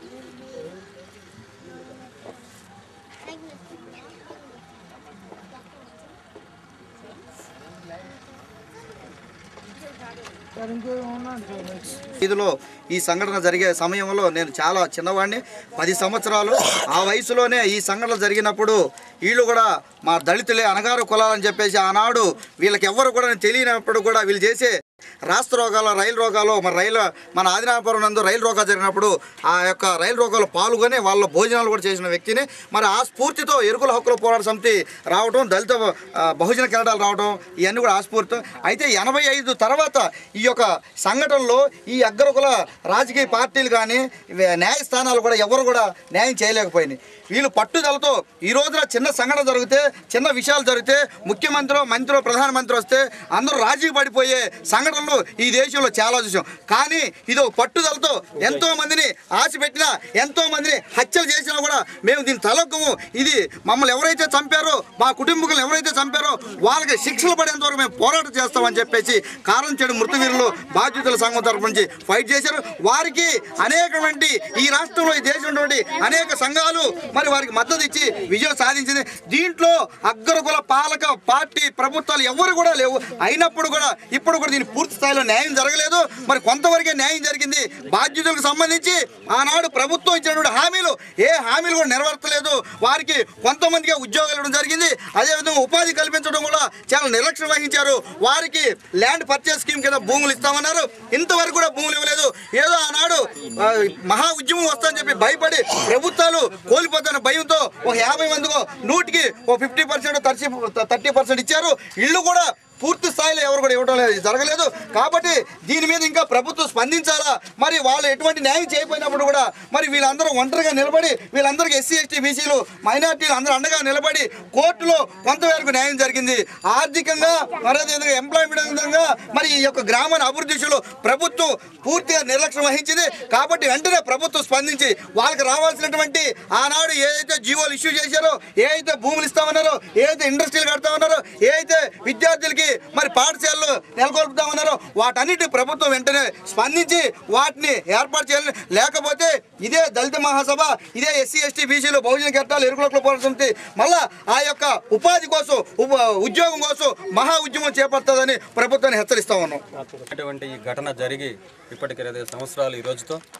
ఇదిలో ఈ సంఘటన జరిగే సమయంలో నేను చాలా చిన్నవాడిని పది సంవత్సరాలు ఆ వయసులోనే ఈ సంఘటన జరిగినప్పుడు వీళ్ళు కూడా మా దళితులే అనగారు కులాలని చెప్పేసి ఆనాడు వీళ్ళకి ఎవ్వరు కూడా తెలియనప్పుడు కూడా వీళ్ళు చేసే రాష్ట్ర రోగాలు రైలు రోగాలు మన రైలు మన ఆదినాపురం నందు రైలు రోగాలు జరిగినప్పుడు ఆ యొక్క రైలు రోగాలు పాల్గొని వాళ్ళ భోజనాలు కూడా చేసిన వ్యక్తిని మరి ఆ స్ఫూర్తితో ఎరుకుల హక్కుల పోరాట సమితి రావడం దళిత ఆ, బహుజన కెనడాలు రావడం ఇవన్నీ కూడా ఆ స్ఫూర్తితో అయితే ఎనభై ఐదు తర్వాత ఈ యొక్క సంఘటనలో ఈ అగ్రకుల రాజకీయ పార్టీలు కానీ వే- న్యాయస్థానాలు కూడా ఎవరు కూడా న్యాయం చేయలేకపోయినాయి వీళ్ళు పట్టుదలతో ఈ రోజున చిన్న సంఘటన జరిగితే చిన్న విషయాలు జరిగితే ముఖ్యమంత్రి మంత్రి ప్రధానమంత్రి వస్తే అందరూ రాజీ పడిపోయే సంఘటనలు ఈ దేశంలో చాలా చూసాం కానీ ఇది ఒక పట్టుదలతో ఎంతో మందిని ఆశ పెట్టినా ఎంతో మందిని హత్యలు చేసినా కూడా మేము దీన్ని తలొక్కము ఇది మమ్మల్ని ఎవరైతే చంపారో మా కుటుంబకులు ఎవరైతే చంపారో వాళ్ళకి శిక్షలు పడేంత వరకు మేము పోరాటం చేస్తామని చెప్పేసి కారణం చెడు మృతవీరులు బాధ్యతల సంఘం తరపు నుంచి ఫైట్ చేశారు వారికి అనేకటువంటి ఈ రాష్ట్రంలో ఈ దేశంలో ఉన్నటువంటి అనేక సంఘాలు మరి వారికి మద్దతు ఇచ్చి విజయం సాధించింది దీంట్లో అగ్రకుల పాలక పార్టీ ప్రభుత్వాలు ఎవరు కూడా లేవు అయినప్పుడు కూడా ఇప్పుడు కూడా దీని పూర్తి స్థాయిలో న్యాయం జరగలేదు మరి కొంతవరకే న్యాయం జరిగింది బాధ్యతలకు సంబంధించి ఆనాడు ప్రభుత్వం ఇచ్చినటువంటి హామీలు ఏ హామీలు కూడా నెరవేర్చలేదు వారికి కొంతమందికి ఉద్యోగాలు ఇవ్వడం జరిగింది అదేవిధంగా ఉపాధి కల్పించడం కూడా చాలా నిర్లక్ష్యం వహించారు వారికి ల్యాండ్ పర్చేస్ స్కీమ్ కింద భూములు ఇస్తామన్నారు ఇంతవరకు కూడా భూములు ఇవ్వలేదు ఏదో ఆనాడు ఆ, మహా ఉద్యమం వస్తుందని చెప్పి భయపడి ప్రభుత్వాలు కోల్పోతున్న భయంతో ఒక యాభై మందికో నూటికి ఒక fifty percent thirty thirty percent ఇచ్చారు ఇల్లు కూడా పూర్తి స్థాయిలో ఎవరు కూడా ఇవ్వడం లేదు జరగలేదు కాబట్టి దీని మీద ఇంకా ప్రభుత్వం స్పందించాలా మరి వాళ్ళు ఎటువంటి న్యాయం చేయకపోయినప్పుడు కూడా మరి వీళ్ళందరూ ఒంటరిగా నిలబడి వీళ్ళందరికీ ఎస్సీ ఎస్టీ బీసీలు మైనార్టీలు అందరూ అండగా నిలబడి కోర్టులో కొంతవరకు న్యాయం జరిగింది ఆర్థికంగా మరి అదేవిధంగా ఎంప్లాయ్మెంట్ విధంగా మరి ఈ యొక్క గ్రామాన్ని అభివృద్ధి విషయంలో ప్రభుత్వం పూర్తిగా నిర్లక్ష్యం వహించింది కాబట్టి వెంటనే ప్రభుత్వం స్పందించి వాళ్ళకి రావాల్సినటువంటి ఆనాడు ఏదైతే జీవోలు ఇష్యూ చేశారో ఏ అయితే భూములు ఇస్తామన్నారో ఏ అయితే ఇండస్ట్రీలు కడతామన్నారో ఏ అయితే విద్యార్థులకి మరి పాఠశాలలు నెలకొల్పుతామన్నారో వాటన్నిటి ప్రభుత్వం వెంటనే స్పందించి వాటిని ఏర్పాటు చేయాలని లేకపోతే ఇదే దళిత మహాసభ ఇదే ఎస్సీ ఎస్టీ బీసీలు బహుజన కెట్టాలు ఎరుకుల పోరాట సమితి మళ్ళా ఆ యొక్క ఉపాధి కోసం ఉప- ఉద్యోగం కోసం మహా ఉద్యమం చేపడుతుందని ప్రభుత్వాన్ని హెచ్చరిస్తా ఉన్నాం అటువంటి ఈ ఘటన జరిగి ఇప్పటికి ఇరవై సంవత్సరాలు ఈ రోజుతో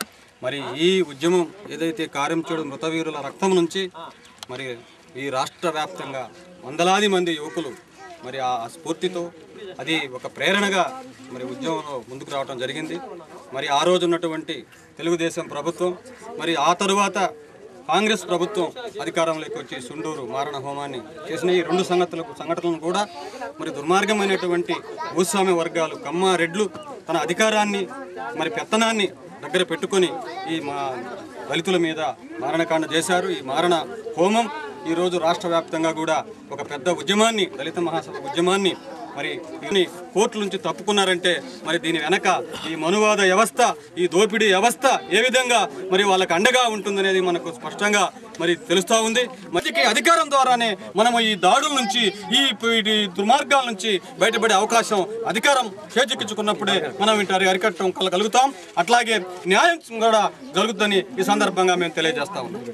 మరి ఈ ఉద్యమం ఏదైతే కార్యంచేడు మృతవీరుల రక్తం నుంచి మరి ఈ రాష్ట్ర వ్యాప్తంగా వందలాది మంది యువకులు మరి ఆ స్ఫూర్తితో అది ఒక ప్రేరణగా మరి ఉద్యమంలో ముందుకు రావడం జరిగింది మరి ఆ రోజు ఉన్నటువంటి తెలుగుదేశం ప్రభుత్వం మరి ఆ తరువాత కాంగ్రెస్ ప్రభుత్వం అధికారంలోకి వచ్చి సుండూరు మారణ హోమాన్ని చేసిన ఈ రెండు సంగతులకు సంఘటనలను కూడా మరి దుర్మార్గమైనటువంటి భూస్వామ్య వర్గాలు కమ్మ రెడ్లు తన అధికారాన్ని మరి పెత్తనాన్ని దగ్గర పెట్టుకొని ఈ మా దళితుల మీద మారణకాండ చేశారు ఈ మారణ హోమం ఈరోజు రాష్ట్ర వ్యాప్తంగా కూడా ఒక పెద్ద ఉద్యమాన్ని దళిత మహాసభ ఉద్యమాన్ని మరి దీన్ని కోర్టుల నుంచి తప్పుకున్నారంటే మరి దీని వెనక ఈ మనువాద వ్యవస్థ ఈ దోపిడీ వ్యవస్థ ఏ విధంగా మరి వాళ్ళకి అండగా ఉంటుందనేది మనకు స్పష్టంగా మరి తెలుస్తూ ఉంది మధ్యకి అధికారం ద్వారానే మనము ఈ దాడుల నుంచి ఈ ఈ దుర్మార్గాల నుంచి బయటపడే అవకాశం అధికారం చేజిక్కించుకున్నప్పుడే మనం వీటి అరికట్టడం కలగలుగుతాం అట్లాగే న్యాయం కూడా జరుగుతుందని ఈ సందర్భంగా మేము తెలియజేస్తా ఉన్నాం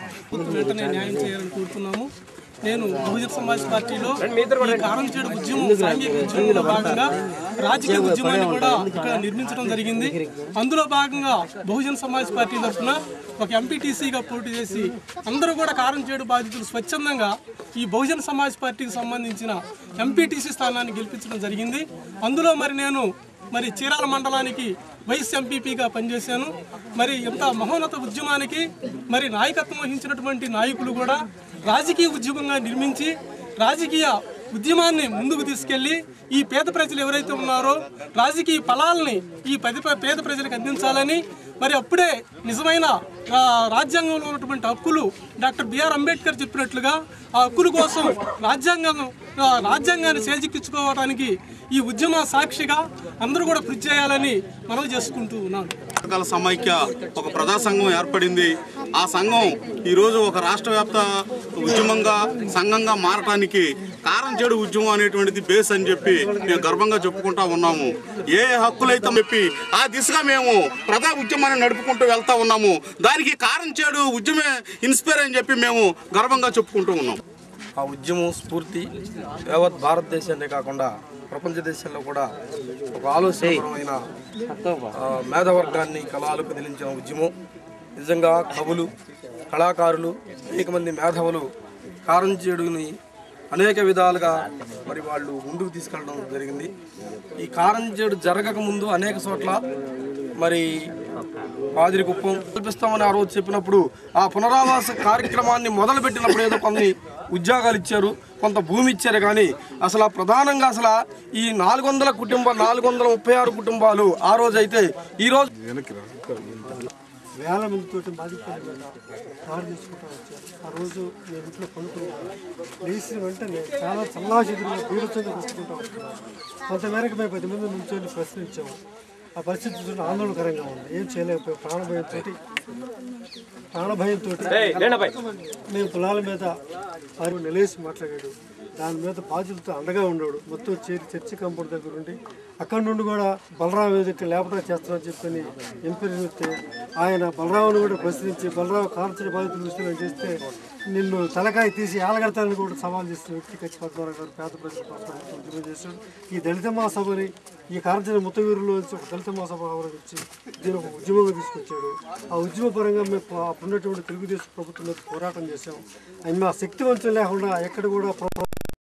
వెంటనే న్యాయం చేయాలని కోరుతున్నాము నేను బహుజన సమాజ్ పార్టీలో ఈ కారం చేయడం ఉద్యమం సాంఘిక ఉద్యమంలో భాగంగా రాజకీయ ఉద్యమాన్ని కూడా ఇక్కడ నిర్మించడం జరిగింది అందులో భాగంగా బహుజన సమాజ్ పార్టీ తరఫున ఒక ఎంపీటీసీగా పోటీ చేసి అందరూ కూడా కారం చేయడం బాధితులు స్వచ్ఛందంగా ఈ బహుజన సమాజ్ పార్టీకి సంబంధించిన ఎంపీటీసీ స్థానాన్ని గెలిపించడం జరిగింది అందులో మరి నేను మరి చీరాల మండలానికి వైస్ ఎంపీపీగా పనిచేశాను మరి ఇంత మహోన్నత ఉద్యమానికి మరి నాయకత్వం వహించినటువంటి నాయకులు కూడా రాజకీయ ఉద్యమంగా నిర్మించి రాజకీయ ఉద్యమాన్ని ముందుకు తీసుకెళ్లి ఈ పేద ప్రజలు ఎవరైతే ఉన్నారో రాజకీయ ఫలాల్ని ఈ పది పేద ప్రజలకు అందించాలని మరి అప్పుడే నిజమైన ఆ, రాజ్యాంగంలో ఉన్నటువంటి హక్కులు డాక్టర్ బిఆర్ అంబేద్కర్ చెప్పినట్లుగా ఆ హక్కుల కోసం రాజ్యాంగం ఆ, రాజ్యాంగాన్ని చేజిక్కించుకోవడానికి ఈ ఉద్యమ సాక్షిగా అందరూ కూడా కృషి చేయాలని మనవి చేసుకుంటూ ఉన్నాను రకాల సమైక్య ఒక ప్రజా సంఘం ఏర్పడింది ఆ సంఘం ఈరోజు ఒక రాష్ట్ర వ్యాప్త ఉద్యమంగా సంఘంగా మారటానికి కారం చెడు ఉద్యమం అనేటువంటిది బేస్ అని చెప్పి మేము గర్వంగా చెప్పుకుంటా ఉన్నాము ఏ హక్కులైతే చెప్పి ఆ దిశగా మేము ప్రజా ఉద్యమాన్ని నడుపుకుంటూ వెళ్తా ఉన్నాము దానికి కారం చెడు ఉద్యమే ఇన్స్పైర్ అని చెప్పి మేము గర్వంగా చెప్పుకుంటూ ఉన్నాం ఆ ఉద్యమం స్ఫూర్తి యావత్ భారతదేశాన్ని కాకుండా ప్రపంచ దేశాల్లో కూడా ఒక ఆలోచనపరమైన ఆ, మేధవర్గాన్ని కళాలకు నిలించిన ఉద్యమం నిజంగా కవులు కళాకారులు అనేక మంది మేధావులు కారంచేడుని అనేక విధాలుగా మరి వాళ్ళు ముందుకు తీసుకెళ్ళడం జరిగింది ఈ కారంచేడు జరగక ముందు అనేక చోట్ల మరి పాదిరి కుప్పం కల్పిస్తామని ఆ రోజు చెప్పినప్పుడు ఆ పునరావాస కార్యక్రమాన్ని మొదలుపెట్టినప్పుడు ఏదో కొన్ని ఉద్యోగాలు ఇచ్చారు కొంత భూమి ఇచ్చారు కానీ అసలు ఆ ప్రధానంగా అసలు ఈ నాలుగు వందల కుటుంబ నాలుగు వందల ముప్పై ఆరు కుటుంబాలు ఆ రోజు అయితే ఈ రోజు వేల మందితో బాధితులు కారు తీసుకుంటూ వచ్చారు ఆ రోజు నేను ఇంట్లో పడుకున్నాను లేచిన వెంటనే చాలా చల్లాచెదురుగా బీభత్సంగా తీసుకుంటూ వస్తున్నాను కొంతమేరకు మేము పది మంది నుంచొని ప్రశ్నించాము ఆ పరిస్థితి చూసిన ఆందోళనకరంగా ఉంది ఏం చేయలేకపోయాం ప్రాణభయంతో ప్రాణభయంతో మేము పొలాల మీద వారు నిలేసి మాట్లాడాడు దాని మీద బాధ్యతతో అండగా ఉన్నాడు మొత్తం చేరి చర్చి కంపౌండ్ దగ్గర ఉండి అక్కడి నుండి కూడా బలరాం వేదిక లేపటం చేస్తానని చెప్పని ఎంపీని చెప్తే ఆయన బలరావుని కూడా ప్రశ్నించి బలరావు కాల్చిన బాధితులు విషయం చేస్తే నిన్ను తలకాయ తీసి ఆలగడతానని కూడా సవాల్ చేసిన వ్యక్తి కచ్చి పద్మారావు గారు పేద ప్రజల కోసం ఉద్యమం చేశాడు ఈ దళిత మహాసభని ఈ కాంచన ముత్తవీరులో నుంచి ఒక దళిత మహాసభ ఆవరించి దీని ఒక ఉద్యమంగా తీసుకొచ్చాడు ఆ ఉద్యమ పరంగా మేము అప్పుడున్నటువంటి తెలుగుదేశం ప్రభుత్వం మీద పోరాటం చేశాం అది మా శక్తివంతం లేకుండా ఎక్కడ కూడా ప్ర-